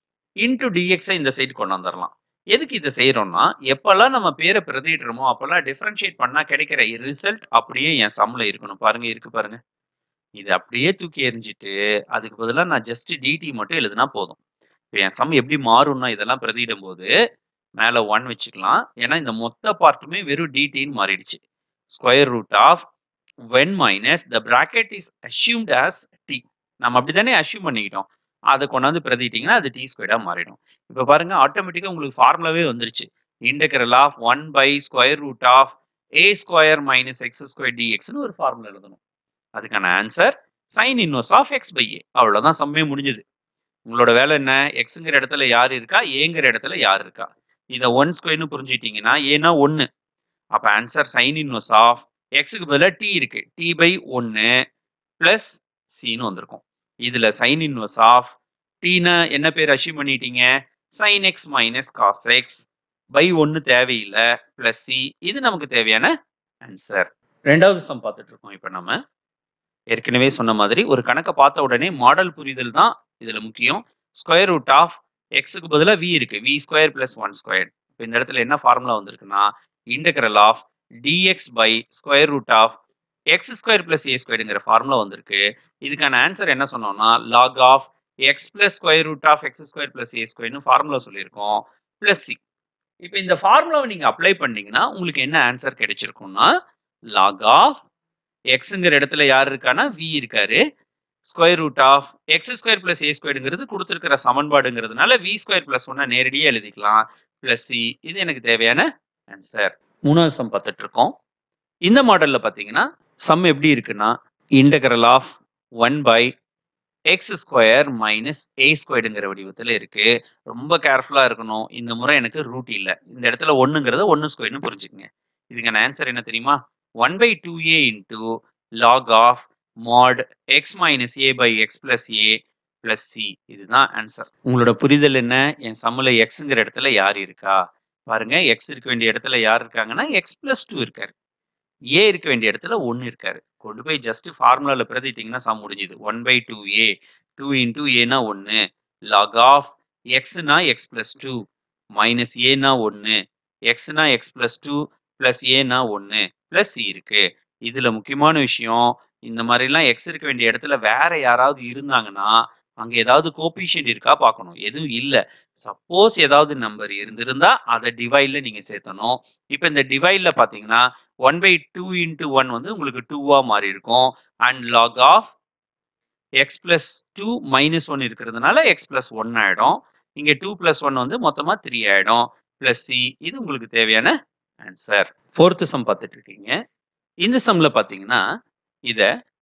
into டிஎக்ஸை இந்த சைடு கொண்டு வந்துடலாம் எதுக்கு இதை செய்யறோம்னா எப்பெல்லாம் நம்ம பேரை பிரதிடுறோமோ அப்பெல்லாம் டிஃபரன்ஷியேட் பண்ணா கிடைக்கிற ரிசல்ட் அப்படியே என் சம்ல இருக்கணும் பாருங்க இருக்கு பாருங்க இது அப்படியே தூக்கி எறிஞ்சிட்டு அதுக்கு பதிலாக நான் ஜஸ்ட் டிடி மட்டும் எழுதுனா போதும் இப்போ என் சம் எப்படி மாறும்னா இதெல்லாம் பிரதியிடும் போது மேலே ஒன் வச்சுக்கலாம் ஏன்னா இந்த மொத்த பார்ட்டுமே வெறும் டிடின்னு மாறிடுச்சு square root of when minus the bracket is assumed as t நம்ம அப்படித்தானே அசியூம் பண்ணிக்கிட்டோம் அதை கொண்டாந்து பிரதிட்டிங்கன்னா அது டி ஸ்கொயர்டாக மாறிடும் இப்போ பாருங்க ஆட்டோமேட்டிக்காக உங்களுக்கு ஃபார்முலாவே வந்துருச்சு integral of one by square root of a square minus x square டிஎக்ஸ்னு ஒரு ஃபார்முலா எழுதணும் அதுக்கான answer sine inverse of x by a அவ்வளோதான் சம்மே முடிஞ்சது உங்களோட வேலை என்ன எக்ஸுங்கிற இடத்துல யார் இருக்கா ஏங்கிற இடத்துல யார் இருக்கா இதை ஒன் ஸ்கொயர்னு புரிஞ்சிட்டீங்கன்னா ஏன்னா ஒன்று அப்போ ஆன்சர் சைன் இன்வர்ஸ் ஆஃப் எக்ஸுக்கு பதிலாக டி இருக்கு டி பை ஒன்று பிளஸ் சின்னு வந்திருக்கும் இதில் சைன் இன்வர்ஸ் ஆஃப் டீனா என்ன பேர் அச்சீவ் பண்ணிட்டீங்க sine x minus cos x by ஒன்று தேவையில்லை பிளஸ் சி இது நமக்கு தேவையான ஆன்சர் ரெண்டாவது சம் பார்த்துட்டு இருக்கோம் இப்போ நம்ம ஏற்கனவே சொன்ன மாதிரி ஒரு கணக்கை பார்த்த உடனே மாடல் புரிதல் தான் இதுல முக்கியம் ஸ்கொயர் ரூட் ஆஃப் எக்ஸுக்கு பதிலாக வி இருக்கு v square plus one square இப்போ இந்த இடத்துல என்ன ஃபார்முலா வந்திருக்குன்னா integral of dx by square root of x square plus a ஸ்கொயருங்கிற ஃபார்முலா வந்திருக்கு இதுக்கான ஆன்சர் என்ன சொன்னோம்னா log of x plus square root of x square plus a ஸ்கொயர்னு ஃபார்முலா சொல்லியிருக்கோம் பிளஸ் சி இப்போ இந்த ஃபார்முலாவை நீங்க அப்ளை பண்ணீங்கன்னா உங்களுக்கு என்ன ஆன்சர் கிடைச்சிருக்கும்னா லாக் ஆஃப் எக்ஸுங்கிற இடத்துல யார் இருக்கானா வி இருக்காரு square root of x square plus a ஸ்கொயருங்கிறது கொடுத்துருக்கிற சமன்பாடுங்கிறதுனால வி ஸ்கொயர் பிளஸ் ஒன்னா நேரடியாக எழுதிக்கலாம் பிளஸ் சி இது எனக்கு தேவையான ஆன்சர் மூணாவது சம் பார்த்துட்டு இருக்கோம் இந்த மாடல்ல பார்த்தீங்கன்னா சம் எப்படி இருக்குன்னா integral of one by x square minus a ஸ்கொயர்டுங்கிற வடிவத்தில் இருக்கு ரொம்ப கேர்ஃபுல்லா இருக்கணும் இந்த முறை எனக்கு ரூட் இல்லை இந்த இடத்துல ஒன்னுங்கிறத ஒன்னு ஸ்கொயர்னு புரிஞ்சுக்கங்க இதுக்கான ஆன்சர் என்ன தெரியுமா one by two a into log of mod x minus a by x plus a plus c இதுதான் ஆன்சர் உங்களோட புரிதல் என்ன என் சம்முல எக்ஸுங்கிற இடத்துல யார் இருக்கா பாருங்க எக்ஸ் இருக்க வேண்டிய இடத்துல யார் இருக்காங்கன்னா எக்ஸ் பிளஸ் டூ இருக்காரு ஏ இருக்க வேண்டிய இடத்துல ஒன்னு இருக்காரு கொண்டு போய் ஜஸ்ட் ஃபார்முலால பிரதிட்டிங்கன்னா சம் முடிஞ்சுது one by two a two into ஏனா ஒன்னு லாக் ஆஃப் எக்ஸ்னா எக்ஸ் பிளஸ் டூ மைனஸ் ஏனா ஒன்னு எக்ஸ்னா எக்ஸ் பிளஸ் டூ பிளஸ் ஏனா ஒன்னு பிளஸ் சி இருக்கு இதுல முக்கியமான விஷயம் இந்த மாதிரிலாம் எக்ஸ் இருக்க வேண்டிய இடத்துல வேற யாராவது இருந்தாங்கன்னா அங்க ஏதாவது கோபிஷியன்ட் இருக்கா பார்க்கணும் எதுவும் இல்ல சப்போஸ் ஏதாவது நம்பர் இருந்திருந்தா அதை டிவைட்ல நீங்க சேர்த்தணும் இப்ப இந்த டிவைட்ல பாத்தீங்கன்னா one by two into one வந்து உங்களுக்கு டூவா மாறி இருக்கும் and log of x plus two minus one இருக்கிறதுனால எக்ஸ் பிளஸ் ஒன் ஆயிடும் இங்க டூ பிளஸ் ஒன் வந்து மொத்தமா த்ரீ ஆயிடும் பிளஸ் சி இது உங்களுக்கு தேவையான ஆன்சர் ஃபோர்த்து சம் பார்த்துட்டு இருக்கீங்க இந்த சம்ல பாத்தீங்கன்னா இத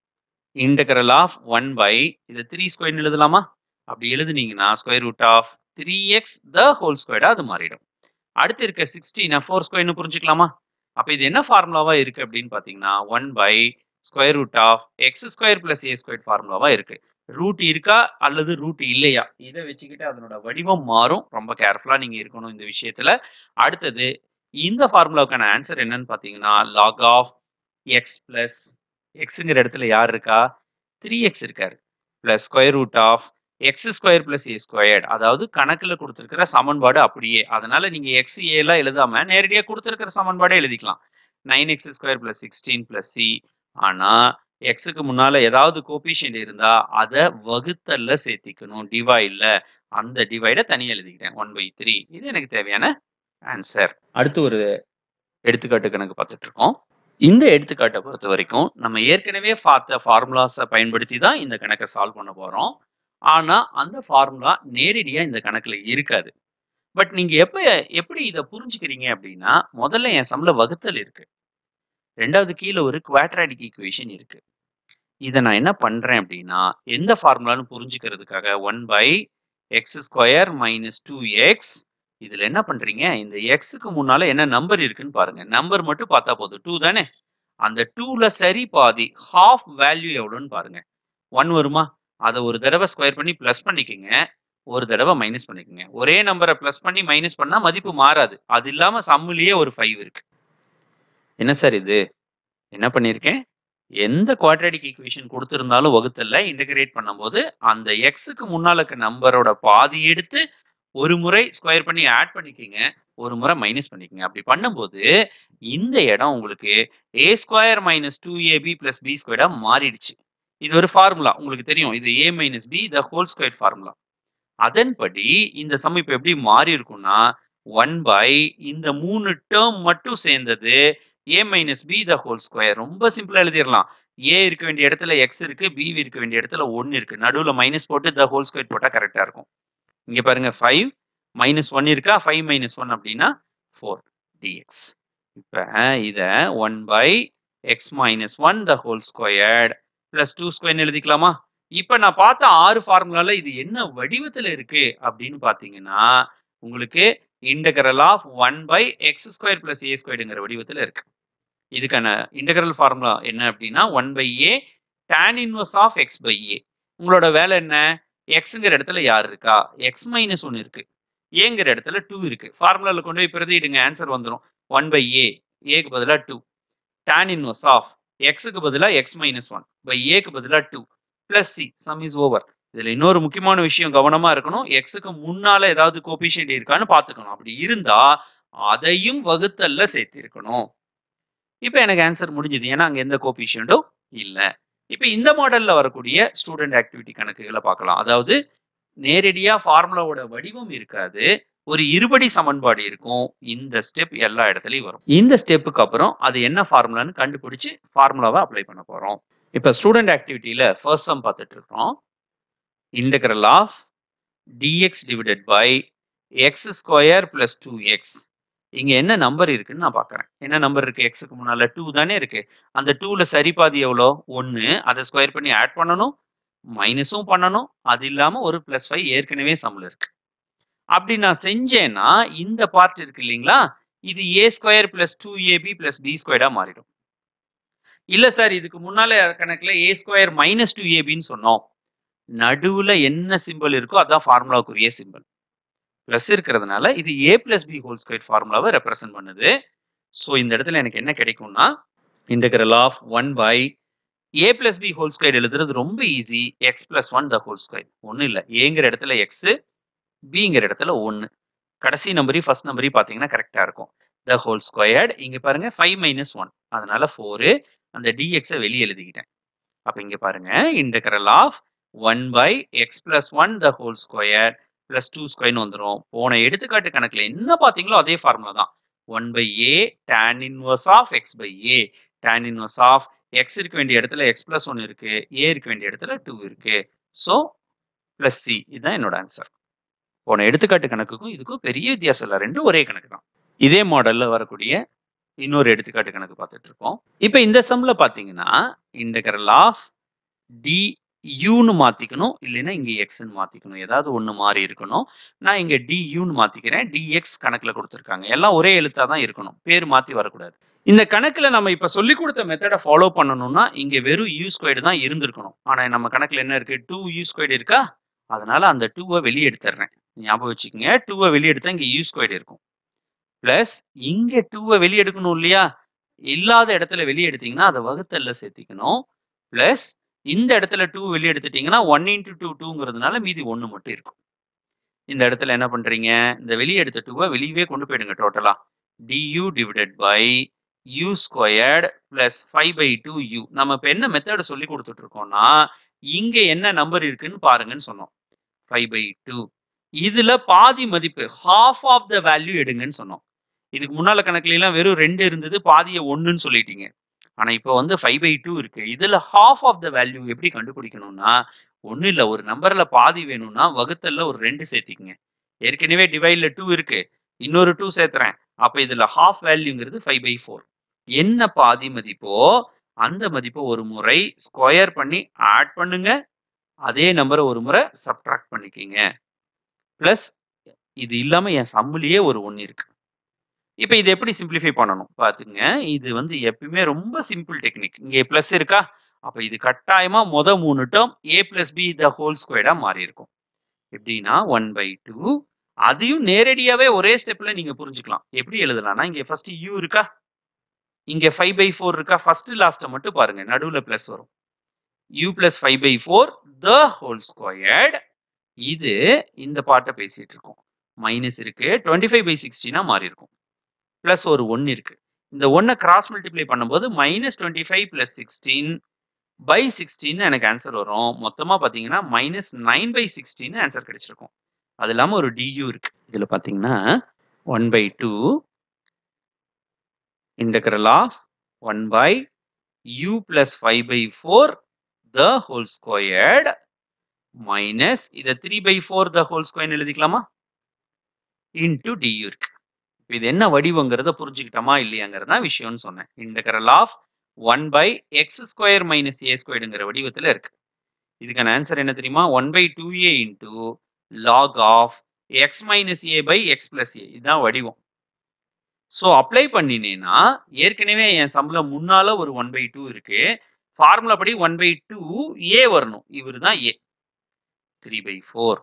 இன்டகரல் ஆஃப் ஒன் பை இதை த்ரீ ஸ்கொயர் எழுதலாமா அப்படி எழுதுனீங்கன்னா square root of three x the whole ஸ்கொயர்டா அது மாறிடும் அடுத்து இருக்க சிக்ஸ்டீனை ஃபோர் ஸ்கொயர்னு புரிஞ்சுக்கலாமா அப்ப இது என்ன ஃபார்முலாவா இருக்கு அப்படின்னு பாத்தீங்கன்னா one by square root of x square plus a square ஃபார்முலாவா இருக்கு ரூட் இருக்கா அல்லது ரூட் இல்லையா இதை வச்சுக்கிட்டு அதனோட வடிவம் மாறும் ரொம்ப கேர்ஃபுல்லா நீங்க இருக்கணும் இந்த விஷயத்துல அடுத்தது இந்த ஃபார்முலாவுக்கான ஆன்சர் என்னன்னு பாத்தீங்கன்னா லாக் ஆஃப் எக்ஸ் பிளஸ் எக்ஸுங்கிற இடத்துல யார் இருக்கா த்ரீ எக்ஸ் இருக்காரு plus square root of x square plus a squared அதாவது கணக்குல கொடுத்துருக்கிற சமன்பாடு அப்படியே அதனால நீங்க எக்ஸ் ஏ எல்லாம் எழுதாம நேரடியா கொடுத்துருக்கிற சமன்பாடே எழுதிக்கலாம் nine x square plus sixteen plus c ஆனா எக்ஸுக்கு முன்னால ஏதாவது கோபிஷியன்ட் இருந்தா அதை வகுத்தல்ல சேர்த்திக்கணும் டிவைட்ல அந்த டிவைட தனியா எழுதிக்கிட்டேன் ஒன் பை த்ரீ இது எனக்கு தேவையான ஆன்சர் அடுத்து ஒரு எடுத்துக்காட்டு கணக்கு பார்த்துட்டு இருக்கோம் இந்த எடுத்துக்காட்டை பொறுத்த வரைக்கும் நம்ம ஏற்கனவே பார்த்த ஃபார்முலாஸை பயன்படுத்தி தான் இந்த கணக்கை சால்வ் பண்ண போறோம் ஆனா அந்த ஃபார்முலா நேரடியா இந்த கணக்குல இருக்காது பட் நீங்க எப்ப எப்படி இதை புரிஞ்சுக்கிறீங்க அப்படின்னா முதல்ல என் சம்ல வகுத்தல் இருக்கு ரெண்டாவது கீழே ஒரு குவாட்ராடிக் ஈக்குவேஷன் இருக்கு இதை நான் என்ன பண்றேன் அப்படின்னா எந்த ஃபார்முலான்னு புரிஞ்சுக்கிறதுக்காக one by x square minus two x இதுல என்ன பண்றீங்க இந்த எக்ஸுக்கு முன்னால என்ன நம்பர் இருக்குன்னு பாருங்க நம்பர் மட்டும் பார்த்தா போதும் டூ தானே அந்த டூல சரி பாதி ஹாஃப் வேல்யூ எவ்வளோன்னு பாருங்க ஒன் வருமா அதை ஒரு தடவை ஸ்கொயர் பண்ணி ப்ளஸ் பண்ணிக்கோங்க ஒரு தடவை மைனஸ் பண்ணிக்கோங்க ஒரே நம்பரை ப்ளஸ் பண்ணி மைனஸ் பண்ணா மதிப்பு மாறாது அது இல்லாம சம்முலயே ஒரு ஃபைவ் இருக்கு என்ன சார் இது என்ன பண்ணியிருக்கேன் எந்த குவாட்ரேட்டிக் ஈக்குவேஷன் கொடுத்திருந்தாலும் வகுத்தல்ல இன்டகிரேட் பண்ணும்போது அந்த எக்ஸுக்கு முன்னால இருக்க நம்பரோட பாதி எடுத்து ஒரு முறை ஸ்கொயர் பண்ணி ஆட் பண்ணிக்கோங்க ஒரு முறை மைனஸ் பண்ணிக்கோங்க அப்படி பண்ணும்போது இந்த இடம் உங்களுக்கு a square minus two ab plus b ஸ்கொயர்டா மாறிடுச்சு இது ஒரு ஃபார்முலா உங்களுக்கு தெரியும் இது a minus b the whole square formula அதன்படி இந்த சம் இப்ப எப்படி மாறி இருக்கும்னா ஒன் பை இந்த மூணு டேர்ம் மட்டும் சேர்ந்தது a minus b the whole square ரொம்ப சிம்பிளா எழுதிடலாம் ஏ இருக்க வேண்டிய இடத்துல எக்ஸ் இருக்கு பி இருக்க வேண்டிய இடத்துல ஒன்னு இருக்கு நடுவுல மைனஸ் போட்டு த ஹோல் ஸ்கொயர் போட்டா கரெக்டா இருக்கும் இங்க பாருங்க ஃபைவ் மைனஸ் ஒன் இருக்கா ஃபைவ் மைனஸ் ஒன் அப்படின்னா ஃபோர் டிஎக்ஸ் இப்ப இத one by x minus one the whole squared plus two square எழுதிக்கலாமா இப்ப நான் பார்த்த ஆறு ஃபார்முலால இது என்ன வடிவத்துல இருக்கு அப்படின்னு பாத்தீங்கன்னா உங்களுக்கு integral of one by x square plus a ஸ்கொயர்டுங்கிற வடிவத்துல இருக்கு இதுக்கான இன்டகரல் ஃபார்முலா என்ன அப்படின்னா one by a tan inverse of x by a உங்களோட வேலை என்ன எக்ஸுங்கிற இடத்துல யார் இருக்கா எக்ஸ் மைனஸ் ஒன் இருக்கு ஏங்கிற இடத்துல டூ இருக்கு ஃபார்முலால கொண்டு போய் பிரதியிடுங்க ஆன்சர் வந்துடும் ஒன் பை ஏ ஏக்கு பதிலாக டூ டேன் இன்வர்ஸ் ஆஃப் எக்ஸுக்கு பதிலாக எக்ஸ் மைனஸ் ஒன் பை ஏக்கு பதிலாக two plus c sum is over இதுல இன்னொரு முக்கியமான விஷயம் கவனமா இருக்கணும் எக்ஸுக்கு முன்னால ஏதாவது கோபிஷியன்ட் இருக்கான்னு பாத்துக்கணும் அப்படி இருந்தா அதையும் வகுத்தல்ல சேர்த்திருக்கணும் இப்ப எனக்கு ஆன்சர் முடிஞ்சது ஏன்னா அங்க எந்த கோபிஷியண்டும் இல்ல இப்ப இந்த மாடல்ல வரக்கூடிய ஸ்டூடெண்ட் ஆக்டிவிட்டி கணக்குகளை பார்க்கலாம் அதாவது நேரடியா ஃபார்முலாவோட வடிவம் இருக்காது ஒரு இருபடி சமன்பாடு இருக்கும் இந்த ஸ்டெப் எல்லா இடத்துலயும் வரும் இந்த ஸ்டெப்புக்கு அப்புறம் அது என்ன ஃபார்முலான்னு கண்டுபிடிச்சு ஃபார்முலாவை அப்ளை பண்ண போறோம் இப்ப ஸ்டூடெண்ட் ஆக்டிவிட்டியில ஃபர்ஸ்ட் சம் பார்த்துட்டு இருக்கோம் integral of dx divided by x square plus two x இங்க என்ன நம்பர் இருக்குன்னு நான் பாக்குறேன் என்ன நம்பர் இருக்கு எக்ஸுக்கு முன்னால டூ தானே இருக்கு அந்த டூல சரி பாதி எவ்வளோ ஒன்னு அதை ஸ்கொயர் பண்ணி ஆட் பண்ணணும் மைனஸும் பண்ணணும் அது இல்லாம ஒரு பிளஸ் ஃபைவ் ஏற்கனவே சம்ல இருக்கு அப்படி நான் செஞ்சேன்னா இந்த பார்ட் இருக்கு இல்லைங்களா இது a square plus two ab plus b ஸ்கொயர்டா மாறிடும் இல்ல சார் இதுக்கு முன்னால கணக்குல ஏ ஸ்கொயர் மைனஸ் டூ ஏபின்னு சொன்னோம் நடுவுல என்ன சிம்பிள் இருக்கோ அதான் ஃபார்முலாவுக்குரிய சிம்பிள் பிளஸ் இருக்கிறதுனால இது a plus b whole square ஃபார்முலாவை ரெப்ரசென்ட் பண்ணுது ஸோ இந்த இடத்துல எனக்கு என்ன கிடைக்கும்னா integral of one by a plus b whole square எழுதுறது ரொம்ப easy x plus one the whole square ஒன்றும் இல்லை ஏங்கிற இடத்துல எக்ஸ் பிங்கிற இடத்துல ஒன்று கடைசி நம்பரையும் ஃபர்ஸ்ட் நம்பரையும் பார்த்தீங்கன்னா கரெக்டாக இருக்கும் த ஹோல் ஸ்கொயர்ட் இங்கே பாருங்க ஃபைவ் மைனஸ் ஒன் அதனால ஃபோரு அந்த டிஎக்ஸை வெளியே எழுதிக்கிட்டேன் அப்போ இங்கே பாருங்க integral of one by x plus one the whole square plus two ஸ்கொயர்னு வந்துடும் போன எடுத்துக்காட்டு கணக்கில் என்ன பார்த்தீங்களோ அதே ஃபார்முலா தான் one by a tan inverse of x by a tan inverse of x இருக்க வேண்டிய இடத்துல எக்ஸ் பிளஸ் ஒன் இருக்கு ஏ இருக்க வேண்டிய இடத்துல டூ இருக்கு ஸோ பிளஸ் சி இதுதான் என்னோட ஆன்சர் போன எடுத்துக்காட்டு கணக்குக்கும் இதுக்கும் பெரிய வித்தியாசம் இல்லை ரெண்டும் ஒரே கணக்கு தான் இதே மாடல்ல வரக்கூடிய இன்னொரு எடுத்துக்காட்டு கணக்கு பார்த்துட்டு இருக்கோம் இப்போ இந்த சம்ல பாத்தீங்கன்னா இன்டகரல் ஆஃப் டி யூன்னு மாத்திக்கணும் இல்லைன்னா இங்க எக்ஸ்ன்னு மாத்திக்கணும் ஏதாவது ஒண்ணு மாறி இருக்கணும் நான் இங்க டி யூன்னு மாத்திக்கிறேன் டிஎக்ஸ் கணக்குல கொடுத்துருக்காங்க எல்லாம் ஒரே எழுத்தா தான் இருக்கணும் பேர் மாத்தி வரக்கூடாது இந்த கணக்குல நம்ம இப்ப சொல்லி கொடுத்த மெத்தடை ஃபாலோ பண்ணணும்னா இங்க வெறும் யூ ஸ்கொயர்டு தான் இருந்திருக்கணும் ஆனா நம்ம கணக்குல என்ன இருக்கு டூ யூ ஸ்கொயர்டு இருக்கா அதனால அந்த டூவை வெளியே எடுத்துடுறேன் ஞாபகம் வச்சுக்கோங்க டூவை வெளியே எடுத்தா இங்க யூ ஸ்கொயர்டு இருக்கும் பிளஸ் இங்க டூவை வெளியே எடுக்கணும் இல்லையா இல்லாத இடத்துல வெளியே எடுத்தீங்கன்னா அதை வகுத்தல்ல சேர்த்திக்கணும் பிளஸ் இந்த இடத்துல டூ வெளியே எடுத்துட்டீங்கன்னா ஒன் இன்டூ டூ டூங்கிறதுனால மீதி ஒன்று மட்டும் இருக்கும் இந்த இடத்துல என்ன பண்றீங்க இந்த வெளியே எடுத்த டூவை வெளியவே கொண்டு போயிடுங்க டோட்டலா du divided by u squared plus five by two u நம்ம இப்போ என்ன மெத்தட் சொல்லி கொடுத்துட்டு இருக்கோம்னா இங்க என்ன நம்பர் இருக்குன்னு பாருங்கன்னு சொன்னோம் ஃபைவ் பை டூ இதுல பாதி மதிப்பு ஹாஃப் ஆஃப் த வேல்யூ எடுங்கன்னு சொன்னோம் இதுக்கு முன்னால கணக்குல எல்லாம் வெறும் ரெண்டு இருந்தது பாதியை ஒண்ணுன்னு சொல்லிட்டீங்க ஆனா இப்போ வந்து ஃபைவ் பை டூ இருக்கு இதுல ஹாஃப் ஆஃப் த வேல்யூ எப்படி கண்டுபிடிக்கணும்னா ஒன்றும் இல்லை ஒரு நம்பர்ல பாதி வேணும்னா வகுத்தல்ல ஒரு ரெண்டு சேர்த்திக்கங்க ஏற்கனவே டிவைட்ல டூ இருக்கு இன்னொரு டூ சேர்த்துறேன் அப்ப இதுல ஹாஃப் வேல்யூங்கிறது ஃபைவ் பை ஃபோர் என்ன பாதி மதிப்போ அந்த மதிப்பை ஒரு முறை ஸ்கொயர் பண்ணி ஆட் பண்ணுங்க அதே நம்பரை ஒரு முறை சப்ட்ராக்ட் பண்ணிக்கிங்க பிளஸ் இது இல்லாம என் சம்முலயே ஒரு ஒன்னு இருக்கு இப்ப இது எப்படி சிம்பிளிஃபை பண்ணணும் பாத்துங்க இது வந்து எப்பயுமே ரொம்ப சிம்பிள் டெக்னிக் இங்க பிளஸ் இருக்கா அப்ப இது கட்டாயமா மொத மூணு term a plus b the whole ஸ்கொயர்டா மாறி இருக்கும் எப்படின்னா ஒன் பை டூ அதையும் நேரடியாவே ஒரே ஸ்டெப்ல நீங்க புரிஞ்சுக்கலாம் எப்படி எழுதலாம்னா இங்க ஃபர்ஸ்ட் யூ இருக்கா இங்க ஃபைவ் பை ஃபோர் இருக்கா ஃபர்ஸ்ட் லாஸ்ட்டை மட்டும் பாருங்க நடுவுல பிளஸ் வரும் u plus five by four the whole squared இது இந்த பாட்டை பேசிட்டு இருக்கோம் மைனஸ் இருக்கு டுவெண்ட்டி ஃபைவ் பை சிக்ஸ்டினா மாறி இருக்கும் பிளஸ் ஒரு ஒன் இருக்கு இந்த ஒன்னை கிராஸ் மல்டிப்ளை பண்ணும்போது minus twenty five plus sixteen by sixteen எனக்கு ஆன்சர் வரும் மொத்தமா பாத்தீங்கன்னா minus nine by sixteen answer கிடைச்சிருக்கும் அது இல்லாம ஒரு டியூ இருக்கு இதுல பாத்தீங்கன்னா one by two integral of 1 by u plus 5 by 4 the whole squared minus இத 3 by 4 the whole square எழுதிக்கலாமா into du இருக்கு இப்ப இது என்ன வடிவங்கிறத புரிஞ்சுக்கிட்டோமா இல்லையாங்கிறது தான் விஷயம்னு சொன்னேன் integral of 1 by x square minus a squareங்கிற வடிவத்துல இருக்கு இதுக்கான ஆன்சர் என்ன தெரியுமா 1 by 2a into log of x minus a by x plus a இதுதான் வடிவம் ஸோ அப்ளை பண்ணினேன்னா ஏற்கனவே என் சம்பளம் முன்னால ஒரு ஒன் பை டூ இருக்கு ஃபார்முலா படி ஒன் பை டூ ஏ வரணும் இவர் தான் a three by four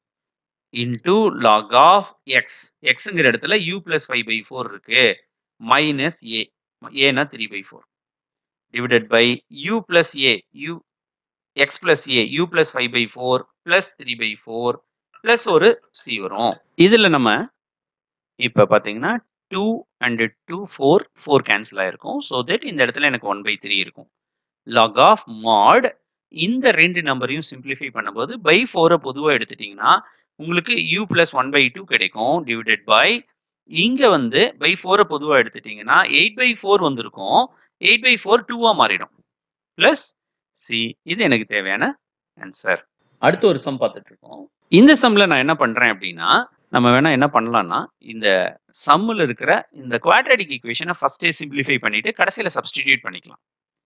into log of x எக்ஸுங்கிற இடத்துல u plus five by four இருக்கு மைனஸ் ஏ ஏனா three by four divided by u plus a u x plus a u plus five by four plus three by four plus ஒரு c வரும் இதுல நம்ம இப்ப பாத்தீங்கன்னா two and two four four cancel ஆயிருக்கும் so that இந்த இடத்துல எனக்கு ஒன் பை த்ரீ இருக்கும் லாக் ஆஃப் மாட் இந்த ரெண்டு நம்பரையும் சிம்பிளிஃபை பண்ணும்போது பை ஃபோரை பொதுவாக எடுத்துட்டீங்கன்னா உங்களுக்கு u plus one by two கிடைக்கும் டிவைடட் பை இங்க வந்து பை ஃபோரை பொதுவாக எடுத்துட்டீங்கன்னா எயிட் பை ஃபோர் வந்திருக்கும் எயிட் பை ஃபோர் டூவா மாறிடும் பிளஸ் சி இது எனக்கு தேவையான ஆன்சர் அடுத்த ஒரு சம் பார்த்துட்டு இருக்கோம் இந்த சம்ல நான் என்ன பண்றேன் அப்படின்னா நம்ம வேணா என்ன பண்ணலாம்னா இந்த சம்மில் இருக்கிற இந்த குவாட்ரடிக் ஈக்குவேஷனை ஃபர்ஸ்டே சிம்பிளிஃபை பண்ணிட்டு கடைசியில் சப்ஸ்டிடியூட் பண்ணிக்கலாம்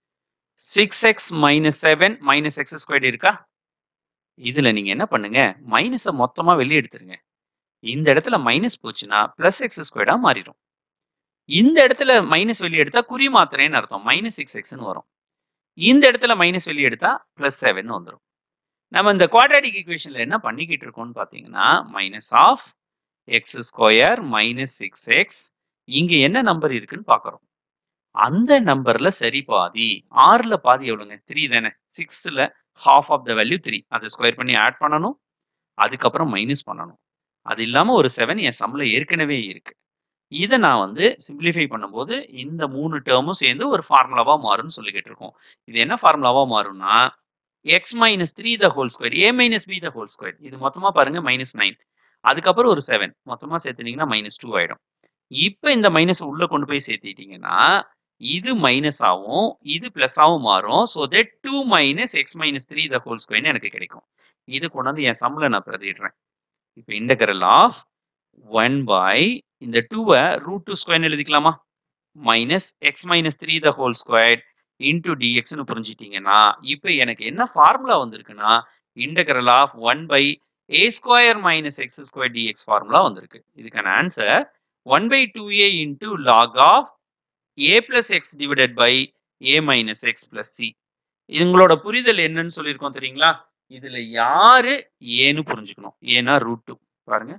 six x minus seven minus x squared இருக்கா இதுல நீங்க என்ன பண்ணுங்க மைனஸை மொத்தமா வெளியே எடுத்துருங்க இந்த இடத்துல மைனஸ் போச்சுன்னா பிளஸ் எக்ஸ் ஸ்கொயர்டா மாறிடும் இந்த இடத்துல மைனஸ் வெளியே எடுத்தா குறி மாத்திரேன்னு அர்த்தம் மைனஸ் சிக்ஸ் எக்ஸ்னு வரும் இந்த இடத்துல மைனஸ் வெளியே எடுத்தா பிளஸ் செவன் வந்துடும் நம்ம இந்த குவாட்ராட்டிக் ஈக்குவேஷன்ல என்ன பண்ணிக்கிட்டு இருக்கோம்னு பாத்தீங்கன்னா minus of x square minus six x இங்க என்ன நம்பர் இருக்குன்னு பாக்குறோம் அந்த நம்பர்ல சரி பாதி ஆறுல பாதி எவ்வளவுங்க த்ரீ தானே சிக்ஸ்ல half of the value three அதை ஸ்கொயர் பண்ணி ஆட் பண்ணணும் அதுக்கப்புறம் மைனஸ் பண்ணணும் அது இல்லாம ஒரு செவன் என் சம்ல ஏற்கனவே இருக்கு இதை நான் வந்து சிம்பிளிஃபை பண்ணும்போது இந்த மூணு டேர்மும் சேர்ந்து ஒரு ஃபார்முலாவா மாறும்னு சொல்லிக்கிட்டு இருக்கோம் இது என்ன ஃபார்முலாவா மாறும்னா x minus three the whole square a minus b the whole square இது மொத்தமா பாருங்க மைனஸ் நைன் அதுக்கப்புறம் ஒரு செவன் மொத்தமா சேர்த்துனீங்கன்னா மைனஸ் டூ ஆயிடும் இப்போ இந்த மைனஸ் உள்ள கொண்டு போய் சேர்த்திட்டீங்கன்னா இது மைனஸ் ஆகும் இது பிளஸ் ஆகும் மாறும் so that two minus x minus three the whole ஸ்கொயர்னு எனக்கு கிடைக்கும் இது கொண்டாந்து என் சம்ல நான் பிரதிடுறேன் இப்போ இன்டகரல் ஆஃப் ஒன் பை இந்த டூவை ரூட் டூ ஸ்கொயர்னு எழுதிக்கலாமா minus x minus three the whole square into டிஎக்ஸ்னு புரிஞ்சிட்டீங்கன்னா இப்போ எனக்கு என்ன ஃபார்முலா வந்திருக்குன்னா integral of one by a square minus x square dx formula வந்திருக்கு இதுக்கான answer one by two a into log of a plus x divided by a minus x plus c இதுங்களோட புரிதல் என்னன்னு சொல்லியிருக்கோம் தெரியுங்களா இதுல யாரு ஏன்னு புரிஞ்சுக்கணும் ஏன்னா ரூட் டூ பாருங்க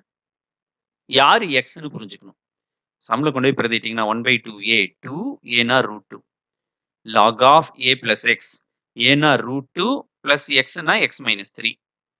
யாரு எக்ஸ்னு புரிஞ்சுக்கணும் சம்ல கொண்டு போய் பிரதிட்டீங்கன்னா one by two a two ஏனா root two log of a plus x ஏனா ரூட் டூ பிளஸ் எக்ஸ்னா எக்ஸ் மைனஸ் த்ரீ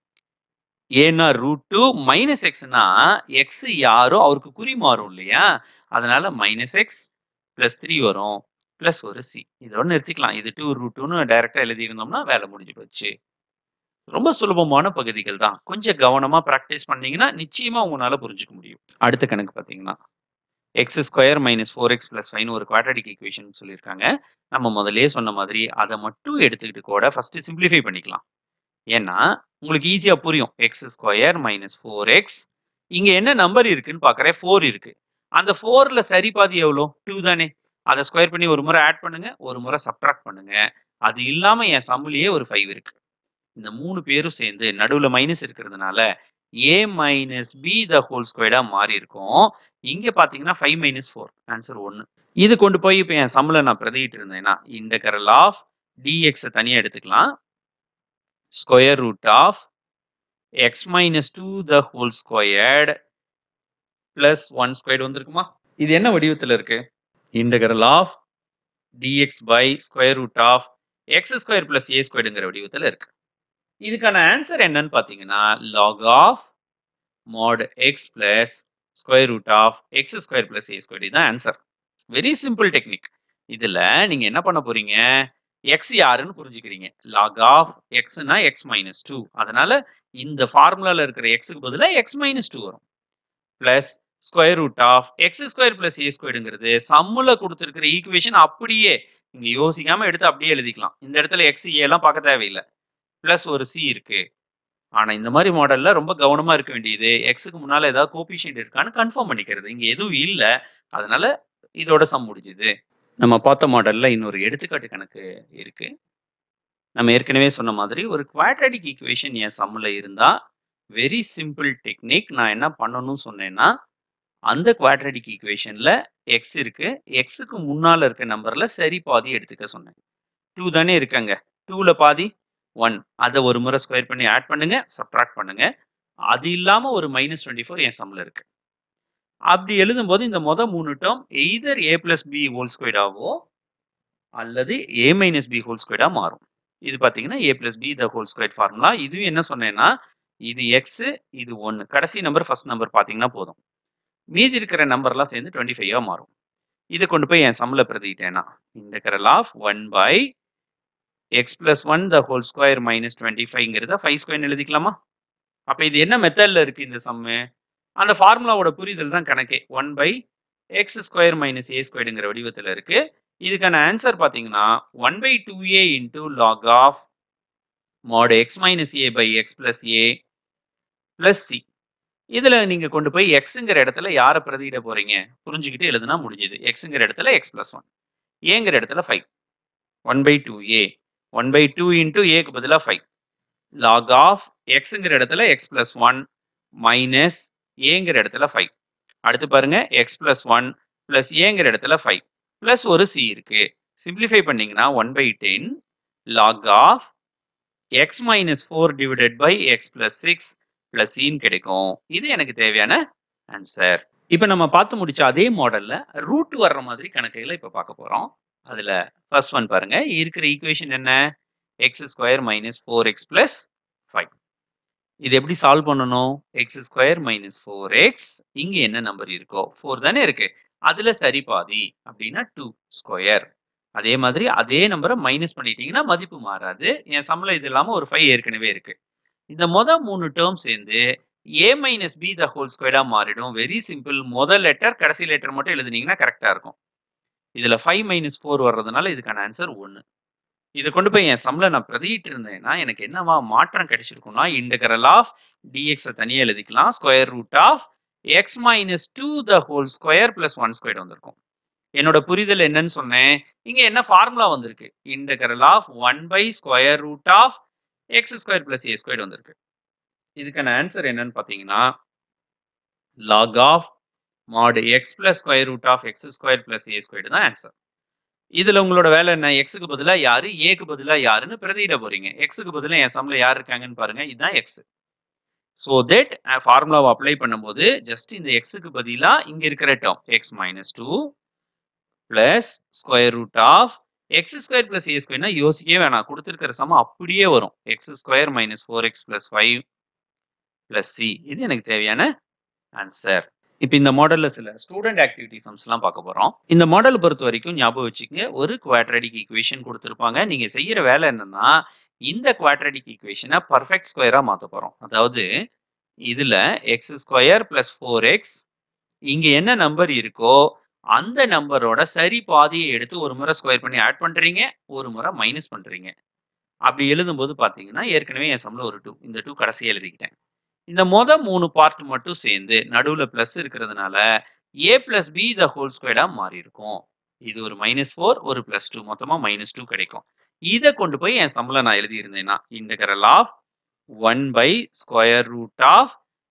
ஏனா ரூட் டூ மைனஸ் எக்ஸ்னா எக்ஸ் யாரோ அவருக்கு குறி மாறும் இல்லையா அதனால மைனஸ் எக்ஸ் பிளஸ் த்ரீ வரும் பிளஸ் ஒரு சி இதோட நிறுத்திக்கலாம் இது டூ ரூட் டூன்னு டைரக்டா எழுதியிருந்தோம்னா வேலை முடிஞ்சு போச்சு ரொம்ப சுலபமான பகுதிகள் தான் கொஞ்சம் கவனமா ப்ராக்டிஸ் பண்ணீங்கன்னா நிச்சயமா உங்களால புரிஞ்சுக்க முடியும் அடுத்த கணக்கு பாத்தீங்கன்னா x square minus four x plus ஃபைவ்னு ஒரு குவாட்ரடிக் ஈக்குவேஷன் சொல்லியிருக்காங்க நம்ம முதல்லயே சொன்ன மாதிரி அதை மட்டும் எடுத்துக்கிட்டு கூட ஃபர்ஸ்ட் சிம்பிளிஃபை பண்ணிக்கலாம் ஏன்னா உங்களுக்கு ஈஸியா புரியும் x square minus four x இங்க என்ன நம்பர் இருக்குன்னு பாக்குறேன் ஃபோர் இருக்கு அந்த ஃபோர்ல சரி பாதி எவ்வளோ டூ தானே அதை ஸ்கொயர் பண்ணி ஒரு முறை ஆட் பண்ணுங்க ஒரு முறை சப்ட்ராக்ட் பண்ணுங்க அது இல்லாம என் சம்முலயே ஒரு ஃபைவ் இருக்கு இந்த மூணு பேரும் சேர்ந்து நடுவுல மைனஸ் இருக்கிறதுனால a minus b the whole ஸ்கொயர்டா மாறி இருக்கும் இங்க பாத்தீங்கன்னா ஃபைவ் மைனஸ் ஃபோர் ஆன்சர் ஒன்னு இது கொண்டு போய் இப்போ என் சம்மில் நான் பிரதிட்டு இருந்தேன்னா இன்டகரல் ஆஃப் டிஎக்ஸை தனியா எடுத்துக்கலாம் square root of x minus two the whole squared plus one squared வந்திருக்குமா இது என்ன வடிவத்தில் இருக்கு integral of dx by square root of x square plus a ஸ்கொயர்டுங்கிற வடிவத்தில் இருக்கு இதுக்கான ஆன்சர் என்னன்னு பார்த்தீங்கன்னா log of mod x plus square root of x square plus a square இதுதான் ஆன்சர் வெரி சிம்பிள் டெக்னிக் இதுல நீங்க என்ன பண்ண போறீங்க எக்ஸ் யாருன்னு புரிஞ்சுக்கிறீங்க லாக் ஆஃப் எக்ஸ்னா எக்ஸ் மைனஸ் டூ அதனால இந்த ஃபார்முலால இருக்கிற எக்ஸுக்கு பதிலாக எக்ஸ் மைனஸ் டூ வரும் plus square root of x square plus a ஸ்கொயருங்கிறது சம்முல கொடுத்துருக்கிற ஈக்குவேஷன் அப்படியே இங்க யோசிக்காம எடுத்து அப்படியே எழுதிக்கலாம் இந்த இடத்துல எக்ஸ் ஏ எல்லாம் பார்க்க தேவையில்லை பிளஸ் ஒரு சி இருக்கு ஆனா இந்த மாதிரி மாடல்ல ரொம்ப கவனமா இருக்க வேண்டியது எக்ஸுக்கு முன்னால ஏதாவது கோபிஷியன்ட் இருக்கான்னு கன்ஃபார்ம் பண்ணிக்கிறது இங்க எதுவும் இல்ல அதனால இதோட சம் முடிஞ்சுது நம்ம பார்த்த மாடல்ல இன்னொரு எடுத்துக்காட்டு கணக்கு இருக்கு நம்ம ஏற்கனவே சொன்ன மாதிரி ஒரு குவாட்ராட்டிக் ஈக்குவேஷன் என் சம்மில் இருந்தா வெரி சிம்பிள் டெக்னிக் நான் என்ன பண்ணணும்னு சொன்னேன்னா அந்த குவாட்ராட்டிக் ஈக்குவேஷன்ல எக்ஸ் இருக்கு எக்ஸுக்கு முன்னால இருக்க நம்பர்ல சரி பாதி எடுத்துக்க சொன்னேன் டூ தானே இருக்காங்க டூல பாதி ஒன் அதை ஒரு முறை ஸ்கொயர் பண்ணி ஆட் பண்ணுங்க சப்ராக்ட் பண்ணுங்க அது இல்லாம ஒரு மைனஸ் டுவெண்ட்டி ஃபோர் என் சம்ல இருக்கு அப்படி எழுதும்போது இந்த மொதல் மூணு term either a plus b whole ஸ்கொயர்டாவோ அல்லது ஏ மைனஸ் பி ஹோல் ஸ்கொயர்டா மாறும் இது பாத்தீங்கன்னா a plus b the whole square formula இதுவும் என்ன சொன்னேன்னா இது எக்ஸ் இது ஒன்னு கடைசி நம்பர் ஃபர்ஸ்ட் நம்பர் பாத்தீங்கன்னா போதும் மீதி இருக்கிற நம்பர்லாம் சேர்ந்து டுவெண்ட்டி ஃபைவா மாறும் இதை கொண்டு போய் என் சம்ல பிரதிட்டேன்னா integral of one by x plus one the whole square minus twenty ஃபைவ்ங்கிறத ஃபைவ் ஸ்கொயர் எழுதிக்கலாமா அப்ப இது என்ன மெத்தட்ல இருக்கு இந்த சம்மு அந்த ஃபார்முலாவோட புரிதல் தான் கணக்கே one by x square minus a ஸ்கொயர்டுங்கிற வடிவத்தில் இருக்கு இதுக்கான ஆன்சர் பார்த்தீங்கன்னா one by two a into log of mod x minus a by x plus a plus c இதுல நீங்க கொண்டு போய் எக்ஸுங்கிற இடத்துல யாரை பிரதியிட போறீங்க புரிஞ்சுக்கிட்டு எழுதுனா முடிஞ்சுது எக்ஸுங்கிற இடத்துல எக்ஸ் பிளஸ் ஒன் ஏங்கிற இடத்துல five one by two a one by two into ஏக்கு பதிலாக ஃபைவ் லாக் ஆஃப் எக்ஸுங்கிற இடத்துல எக்ஸ் பிளஸ் ஒன் மைனஸ் ஏங்கிற இடத்துல ஃபைவ் அடுத்து பாருங்க எக்ஸ் பிளஸ் ஒன் பிளஸ் ஏங்கிற இடத்துல ஃபைவ் பிளஸ் ஒரு சி இருக்கு சிம்பிளிஃபை பண்ணீங்கன்னா one by ten log of x minus four divided by x plus six plus சின்னு கிடைக்கும் இது எனக்கு தேவையான ஆன்சர் இப்போ நம்ம பார்த்து முடிச்ச அதே மாடல்ல ரூட் வர்ற மாதிரி கணக்குகளை இப்போ பார்க்க போறோம் அதுல ஃபர்ஸ்ட் ஒன் பாருங்க இருக்கிற ஈக்குவேஷன் என்ன x square minus four x plus five இது எப்படி சால்வ் பண்ணணும் x square minus four x இங்க என்ன நம்பர் இருக்கோ ஃபோர் தானே இருக்கு அதுல சரி பாதி அப்படின்னா டூ ஸ்கொயர் அதே மாதிரி அதே நம்பரை மைனஸ் பண்ணிட்டீங்கன்னா மதிப்பு மாறாது என் சம்பளம் இது இல்லாம ஒரு ஃபைவ் ஏற்கனவே இருக்கு இந்த மொத மூணு டேர்ம் சேர்ந்து a minus b the whole ஸ்கொயர்டா மாறிடும் வெரி சிம்பிள் முதல் லெட்டர் கடைசி லெட்டர் மட்டும் எழுதுனீங்கன்னா கரெக்டா இருக்கும் இதுல ஃபைவ் மைனஸ் ஃபோர் வர்றதுனால இதுக்கான ஆன்சர் ஒன்னு இதை கொண்டு போய் என் சம்ல நான் பிரதிட்டு இருந்தேன்னா எனக்கு என்னவா மாற்றம் கிடைச்சிருக்கும்னா இன்டகரல் ஆஃப் டிஎக்ஸ் தனியாக எழுதிக்கலாம் square root of x minus two the whole square plus one square வந்திருக்கும் என்னோட புரிதல் என்னன்னு சொன்னேன் இங்க என்ன ஃபார்முலா வந்திருக்கு integral of one by square root of x square plus a square வந்திருக்கு இதுக்கான ஆன்சர் என்னன்னு பாத்தீங்கன்னா log of mod x plus square root of x square plus a square தான் ஆன்சர் இதுல உங்களோட வேலை என்ன எக்ஸுக்கு பதிலா யாரு ஏக்கு பதிலா யாருன்னு பிரதியிட போறீங்க எக்ஸுக்கு பதிலா என் சம்ல யார் இருக்காங்கன்னு பாருங்க இதுதான் எக்ஸ் ஸோ தட் ஃபார்முலாவை அப்ளை பண்ணும்போது ஜஸ்ட் இந்த எக்ஸுக்கு பதிலா இங்க இருக்கிற term x minus two plus square root of x square plus a ஸ்கொயர்னா யோசிக்கவே வேணாம் கொடுத்துருக்கிற சமம் அப்படியே வரும் x square minus four x plus five plus c இது எனக்கு தேவையான ஆன்சர் இப்போ இந்த மாடல்ல சில ஸ்டூடெண்ட் ஆக்டிவிட்டி சம்ஸ்லாம் பார்க்க போறோம் இந்த மாடல் பொறுத்த வரைக்கும் ஞாபகம் வச்சுக்கங்க ஒரு குவாட்ரடிக் ஈக்குவேஷன் கொடுத்துருப்பாங்க நீங்க செய்யற வேலை என்னன்னா இந்த குவாட்ரடிக் ஈக்குவேஷனை பர்ஃபெக்ட் ஸ்கொயரா மாத்த போறோம் அதாவது இதுல x square plus four x இங்க என்ன நம்பர் இருக்கோ அந்த நம்பரோட சரி பாதியை எடுத்து ஒரு முறை ஸ்கொயர் பண்ணி ஆட் பண்றீங்க ஒரு முறை மைனஸ் பண்றீங்க அப்படி எழுதும்போது பாத்தீங்கன்னா ஏற்கனவே என் சம்ல ஒரு டூ இந்த டூ கடைசியா எழுதிக்கிட்டேன் இந்த மொத மூணு பார்ட் மட்டும் சேர்ந்து நடுவுல பிளஸ் இருக்கிறதுனால a plus b the whole ஸ்கொயர்டா மாறி இருக்கும் இது ஒரு மைனஸ் ஃபோர் ஒரு பிளஸ் டூ மொத்தமா மைனஸ் டூ கிடைக்கும் இதை கொண்டு போய் என் சம்பளம் நான் எழுதியிருந்தேன்னா integral of one by square root of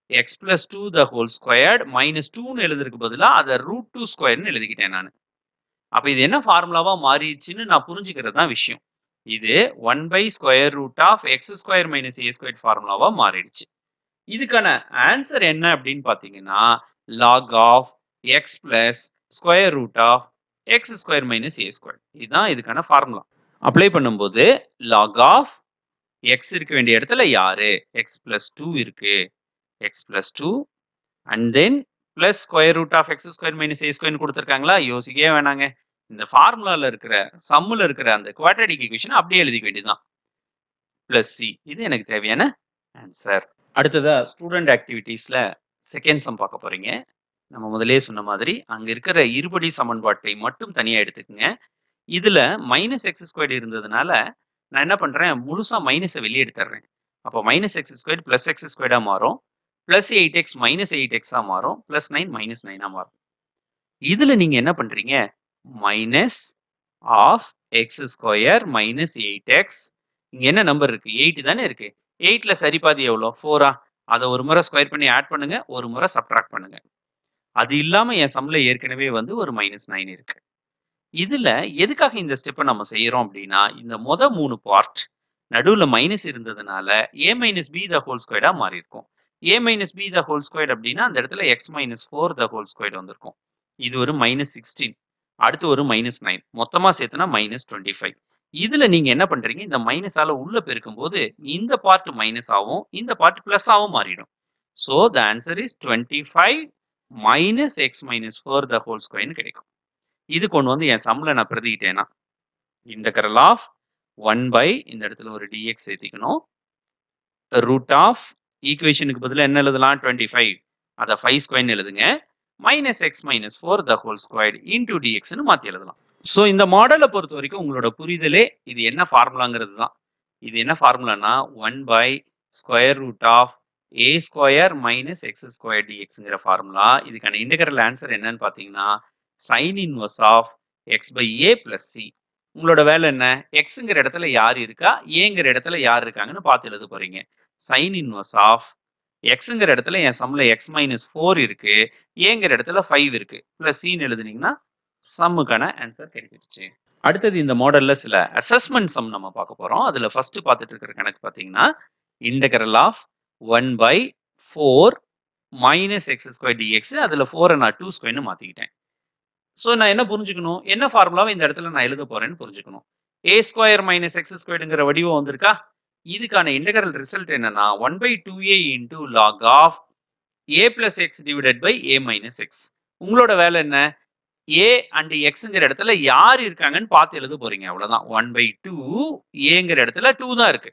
x plus two the whole squared minus டூன்னு எழுதுறதுக்கு பதிலாக அதை ரூட் டூ ஸ்கொயர்னு எழுதிக்கிட்டேன் நான் அப்போ இது என்ன ஃபார்முலாவா மாறிடுச்சுன்னு நான் புரிஞ்சுக்கிறது தான் விஷயம் இது one by square root of x square minus a square ஃபார்முலாவா மாறிடுச்சு இதுக்கான ஆன்சர் என்ன அப்படின்னு பார்த்தீங்கன்னா log of x plus square root of x square minus a square இதுதான் இதுக்கான ஃபார்முலா அப்ளை பண்ணும்போது லாக் ஆஃப் எக்ஸ் இருக்க வேண்டிய இடத்துல யாரு எக்ஸ் பிளஸ் டூ இருக்கு x plus two and then plus square root of x square minus a square கொடுத்துருக்காங்களா யோசிக்கவே வேணாங்க இந்த ஃபார்முலால இருக்கிற சம்முல இருக்கிற அந்த குவாட்ரடிக் ஈக்குவேஷன் அப்படியே எழுதிக்க வேண்டியதுதான் பிளஸ் சி இது எனக்கு தேவையான ஆன்சர் அடுத்ததா ஸ்டூடெண்ட் ஆக்டிவிட்டீஸ்ல செகண்ட் சம் பார்க்க போறீங்க நம்ம முதலே சொன்ன மாதிரி அங்க இருக்கிற இருபடி சமன்பாட்டை மட்டும் தனியா எடுத்துக்கங்க இதுல மைனஸ் எக்ஸ் ஸ்கொயர் இருந்ததுனால நான் என்ன பண்றேன் முழுசா மைனஸை வெளியே எடுத்துறேன் அப்போ minus x square plus x ஸ்கொயர்டா மாறும் plus eight x minus eight எக்ஸா மாறும் பிளஸ் நைன் மைனஸ் நைனா மாறும் இதுல நீங்க என்ன பண்றீங்க minus of x square minus eight x இங்க என்ன நம்பர் இருக்கு எயிட் தானே இருக்கு எயிட்ல சரிபாதி எவ்வளோ ஃபோரா அதை ஒரு முறை ஸ்கொயர் பண்ணி ஆட் பண்ணுங்க ஒரு முறை சப்ட்ராக்ட் பண்ணுங்க அது இல்லாம என் சம்ல ஏற்கனவே வந்து ஒரு மைனஸ் நைன் இருக்கு இதுல எதுக்காக இந்த ஸ்டெப்பை நம்ம செய்யறோம் அப்படின்னா இந்த மொத மூணு பார்ட் நடுவுல மைனஸ் இருந்ததுனால a minus b the whole ஸ்கொயர்டா மாறி இருக்கும் a minus b the whole square அப்படின்னா அந்த இடத்துல x minus four the whole square வந்திருக்கும் இது ஒரு மைனஸ் சிக்ஸ்டீன் அடுத்து ஒரு மைனஸ் நைன் மொத்தமா சேர்த்துனா மைனஸ் டுவெண்ட்டி ஃபைவ் இதுல நீங்க என்ன பண்றீங்க இந்த மைனஸால உள்ள பெருக்கும் போது இந்த பார்ட் மைனஸ் ஆகும் இந்த பார்ட் பிளஸ் ஆகும் மாறிடும் so the answer is twenty five minus x minus four the whole ஸ்கொயர்னு கிடைக்கும் இது கொண்டு வந்து என் சம்ல நான் பிரதிக்கிட்டேன்னா இன்டகரல் ஆஃப் ஒன் பை இந்த இடத்துல ஒரு டிஎக்ஸ் சேர்த்திக்கணும் ரூட் ஆஃப் ஈக்குவேஷனுக்கு பதிலாக என்ன எழுதலாம் டுவெண்ட்டி ஃபைவ் அதை ஃபைவ் ஸ்கொயர்னு எழுதுங்க minus x minus four the whole square into டிஎக்ஸ்னு மாற்றி எழுதலாம் ஸோ இந்த மாடலை பொறுத்த வரைக்கும் உங்களோட புரிதலே இது என்ன ஃபார்முலாங்கிறது தான் இது என்ன ஃபார்முலானா one by square root of a square minus x square டிஎக்ஸ்ங்கிற ஃபார்முலா இதுக்கான இன்டெகிரல் ஆன்சர் என்னன்னு பார்த்தீங்கன்னா sine inverse of x by a plus c உங்களோட வேலை என்ன எக்ஸுங்கிற இடத்துல யார் இருக்கா ஏங்கிற இடத்துல யார் இருக்காங்கன்னு பார்த்து எழுத போறீங்க சைன் இன்வர்ஸ் ஆஃப் எக்ஸுங்கிற இடத்துல என் சம்ல எக்ஸ் மைனஸ் ஃபோர் இருக்கு ஏங்கிற இடத்துல ஃபைவ் இருக்கு பிளஸ் சின்னு எழுதுனீங்கன்னா சம்முக்கான ஆன்சர் கிடைச்சிருச்சு அடுத்தது இந்த மாடல்ல சில அசஸ்மெண்ட் சம் நம்ம பார்க்க போறோம் அதுல ஃபர்ஸ்ட் பார்த்துட்டு இருக்கிற கணக்கு பார்த்தீங்கன்னா integral of one by four minus x square dx அதுல ஃபோரை நான் டூ ஸ்கொயர்னு மாத்திக்கிட்டேன் ஸோ நான் என்ன புரிஞ்சுக்கணும் என்ன ஃபார்முலாவை இந்த இடத்துல நான் எழுத போறேன்னு புரிஞ்சுக்கணும் ஏ ஸ்கொயர் மைனஸ் எக்ஸ் ஸ்கொயர்ங்கிற வடிவம் வந்திருக்கா இதுக்கான இன்டகரல் ரிசல்ட் என்னன்னா one by two a into log of a plus x divided by a minus x உங்களோட வேலை என்ன ஏ அண்ட் எக்ஸுங்கிற இடத்துல யார் இருக்காங்கன்னு பார்த்து எழுத போறீங்க அவ்வளவுதான் ஒன் பை டூ ஏங்கிற இடத்துல டூ தான் இருக்கு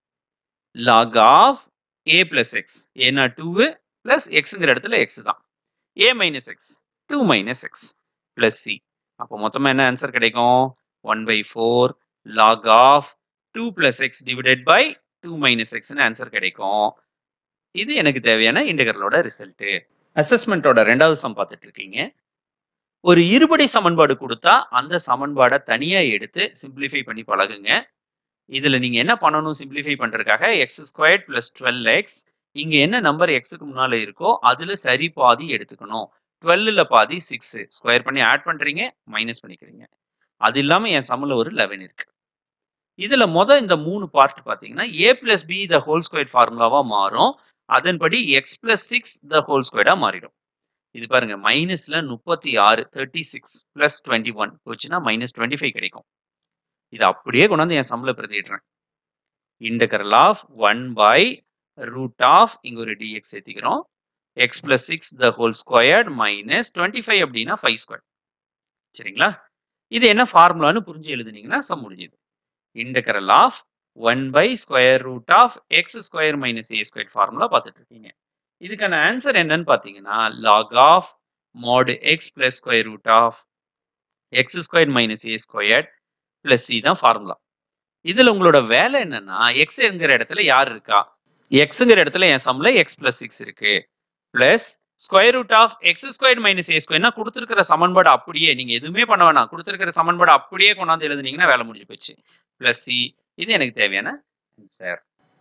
log of a plus x ஏன்னா டூ பிளஸ் எக்ஸுங்கிற இடத்துல எக்ஸ் தான் a minus x two minus x plus c அப்போ மொத்தமா என்ன ஆன்சர் கிடைக்கும் one by four log of two plus x divided by two minus எக்ஸ்னு ஆன்சர் கிடைக்கும் இது எனக்கு தேவையான இன்டகரலோட ரிசல்ட் அசஸ்மெண்ட்டோட ரெண்டாவது சம் பார்த்துட்டு இருக்கீங்க ஒரு இருபடி சமன்பாடு கொடுத்தா அந்த சமன்பாடை தனியா எடுத்து சிம்பிளிஃபை பண்ணி பழகுங்க இதுல நீங்க என்ன பண்ணணும் சிம்பிளிஃபை பண்றதுக்காக x square plus twelve x இங்க என்ன நம்பர் எக்ஸுக்கு முன்னால இருக்கோ அதுல சரி பாதி எடுத்துக்கணும் டுவெல்ல பாதி சிக்ஸ் ஸ்கொயர் பண்ணி ஆட் பண்றீங்க மைனஸ் பண்ணிக்கிறீங்க அது இல்லாம என் சம்ல ஒரு லெவன் இருக்கு இதுல மொத இந்த மூணு பார்ட் பாத்தீங்கன்னா a plus b the whole square ஃபார்முலாவா மாறும் அதன்படி x plus six the whole ஸ்கொயர்டா மாறிடும் இது பாருங்க மைனஸ்ல முப்பத்தி ஆறு thirty six plus twenty one போச்சுன்னா மைனஸ் டுவெண்ட்டி ஃபைவ் கிடைக்கும் இது அப்படியே கொண்டாந்து என் சம்ல பிரதிடுறேன் integral of one by root of இங்க ஒரு டிஎக்ஸ் சேர்த்திக்கிறோம் x plus six the whole squared minus twenty five அப்படின்னா ஃபைவ் ஸ்கொயர் சரிங்களா இது என்ன ஃபார்முலான்னு புரிஞ்சு எழுதுனீங்கன்னா சம் முடிஞ்சுது integral of one by square root of x square minus a square formula பார்த்துட்டு இருக்கீங்க இதுக்கான ஆன்சர் என்னன்னு பார்த்தீங்கன்னா log of mod x plus square root of x square minus a square plus c தான் ஃபார்முலா இதுல உங்களோட வேலை என்னன்னா எக்ஸ்ங்கிற இடத்துல யார் இருக்கா எக்ஸுங்கிற இடத்துல என் சம்ல எக்ஸ் பிளஸ் சிக்ஸ் இருக்கு plus square root of x square minus a ஸ்கொயர்னா கொடுத்துருக்கிற சமன்பாடு அப்படியே நீங்க எதுவுமே பண்ண வேணாம் கொடுத்துருக்கிற சமன்பாடு அப்படியே கொண்டாந்து எழுதுனீங்கன்னா வேலை முடிஞ்சு போச்சு பிளஸ் சி இது எனக்கு தேவையான ஆன்சர்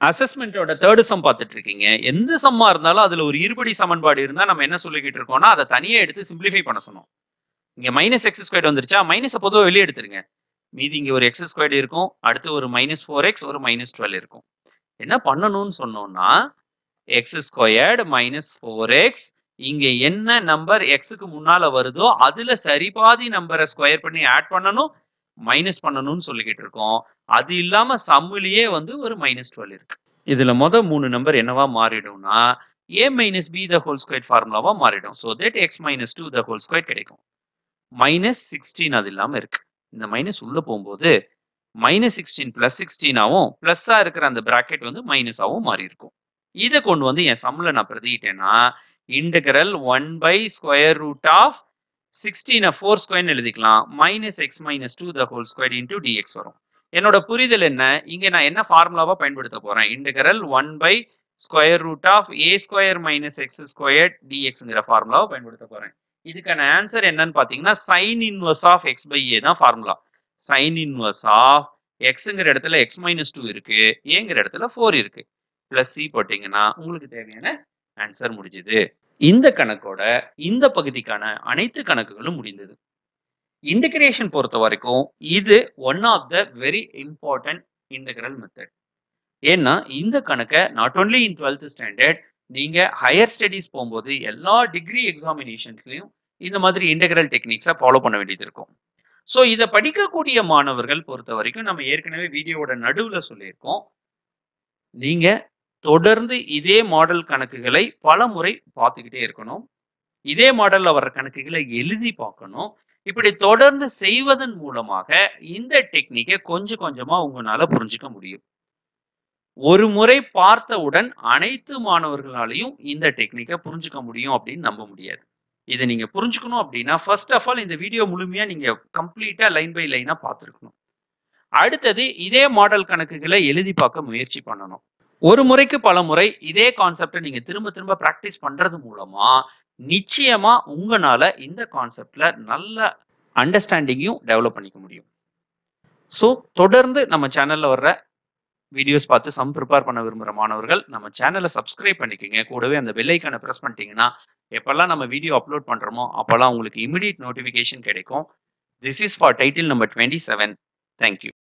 அசஸ்மெண்டோட தேர்டு சம் பார்த்துட்டு இருக்கீங்க எந்த சம்மா இருந்தாலும் அதுல ஒரு இருபடி சமன்பாடு இருந்தா நம்ம என்ன சொல்லிக்கிட்டு இருக்கோம்னா அதை தனியா எடுத்து சிம்பிளிஃபை பண்ண சொன்னோம் இங்க மைனஸ் எக்ஸ் ஸ்கொயர் வந்துருச்சா மைனஸ் பொதுவாக வெளியே எடுத்துருங்க மீதி இங்க ஒரு எக்ஸ் ஸ்கொயர் இருக்கும் அடுத்து ஒரு மைனஸ் ஃபோர் எக்ஸ் ஒரு மைனஸ் டுவெல் இருக்கும் என்ன பண்ணணும்னு சொன்னோம்னா x squared minus four x இங்க என்ன நம்பர் எக்ஸுக்கு முன்னால வருதோ அதுல சரிபாதி நம்பரை ஸ்கொயர் பண்ணி ஆட் பண்ணணும் மைனஸ் பண்ணணும்னு சொல்லிக்கிட்டு இருக்கோம் அது இல்லாம சம்மிலேயே வந்து ஒரு மைனஸ் டுவெல் இருக்கு இதுல மொத மூணு நம்பர் என்னவா மாறிடும்னா a minus b the whole square ஃபார்முலாவா மாறிடும் so that x minus two the whole square கிடைக்கும் மைனஸ் சிக்ஸ்டீன் அது இல்லாம இருக்கு இந்த மைனஸ் உள்ள போகும்போது மைனஸ் சிக்ஸ்டீன் பிளஸ் சிக்ஸ்டீனாவும் பிளஸ்ஸா இருக்கிற அந்த பிராக்கெட் வந்து மைனஸாவும் மாறி இருக்கும் இதை கொண்டு வந்து என் சம்ல நான் பிரதிட்டேன்னா integral one by square root of சிக்ஸ்டீனை ஃபோர் ஸ்கொயர்னு எழுதிக்கலாம் minus x minus two the whole square into dx வரும் என்னோட புரிதல் என்ன இங்க நான் என்ன ஃபார்முலாவா பயன்படுத்த போறேன் integral one by square root of a square minus x square டிஎக்ஸ்ங்கிற ஃபார்முலாவை பயன்படுத்த போறேன் இதுக்கான ஆன்சர் என்னன்னு பாத்தீங்கன்னா sine inverse of x by a தான் ஃபார்முலா சைன் இன்வர்ஸ் ஆஃப் எக்ஸுங்கிற இடத்துல எக்ஸ் மைனஸ் டூ இருக்கு ஏங்கிற இடத்துல ஃபோர் இருக்கு பிளஸ் சி போட்டீங்கன்னா உங்களுக்கு தேவையான ஆன்சர் முடிஞ்சுது இந்த கணக்கோட இந்த பகுதிக்கான அனைத்து கணக்குகளும் முடிந்தது இன்டகிரேஷன் பொறுத்த வரைக்கும் இது one of the very important integral method ஏன்னா இந்த கணக்கை not only in twelfth standard நீங்க ஹையர் ஸ்டடீஸ் போகும்போது எல்லா டிகிரி எக்ஸாமினேஷன்ஸ்லையும் இந்த மாதிரி இன்டகிரல் டெக்னிக்ஸை ஃபாலோ பண்ண வேண்டியது இருக்கும் ஸோ இதை படிக்கக்கூடிய மாணவர்கள் பொறுத்த வரைக்கும் நம்ம ஏற்கனவே வீடியோவோட நடுவில் சொல்லியிருக்கோம் நீங்க தொடர்ந்து இதே மாடல் கணக்குகளை பல முறை பார்த்துக்கிட்டே இருக்கணும் இதே மாடல்ல வர்ற கணக்குகளை எழுதி பார்க்கணும் இப்படி தொடர்ந்து செய்வதன் மூலமாக இந்த டெக்னிக்கை கொஞ்சம் கொஞ்சமா உங்களால புரிஞ்சுக்க முடியும் ஒரு முறை பார்த்தவுடன் அனைத்து மாணவர்களாலையும் இந்த டெக்னிக்கை புரிஞ்சுக்க முடியும் அப்படின்னு நம்ப முடியாது இதை நீங்க புரிஞ்சுக்கணும் அப்படின்னா ஃபர்ஸ்ட் ஆஃப் ஆல் இந்த வீடியோ முழுமையா நீங்க கம்ப்ளீட்டா லைன் பை லைனா பார்த்துருக்கணும் அடுத்தது இதே மாடல் கணக்குகளை எழுதி பார்க்க முயற்சி பண்ணணும் ஒரு முறைக்கு பல முறை இதே கான்செப்டை நீங்க திரும்ப திரும்ப பிராக்டிஸ் பண்றது மூலமா நிச்சயமா உங்களால இந்த கான்செப்ட்ல நல்ல அண்டர்ஸ்டாண்டிங்கையும் டெவலப் பண்ணிக்க முடியும் ஸோ தொடர்ந்து நம்ம சேனல்ல வர்ற வீடியோஸ் பார்த்து சம் ப்ரிப்பேர் பண்ண விரும்புகிற மாணவர்கள் நம்ம சேனலை சப்ஸ்கிரைப் பண்ணிக்கோங்க கூடவே அந்த பெல்லைக்கான ப்ரெஸ் பண்ணிட்டீங்கன்னா எப்பெல்லாம் நம்ம வீடியோ அப்லோட் பண்றோமோ அப்பெல்லாம் உங்களுக்கு இமிடியட் நோட்டிஃபிகேஷன் கிடைக்கும் this is for title number twenty seven thank you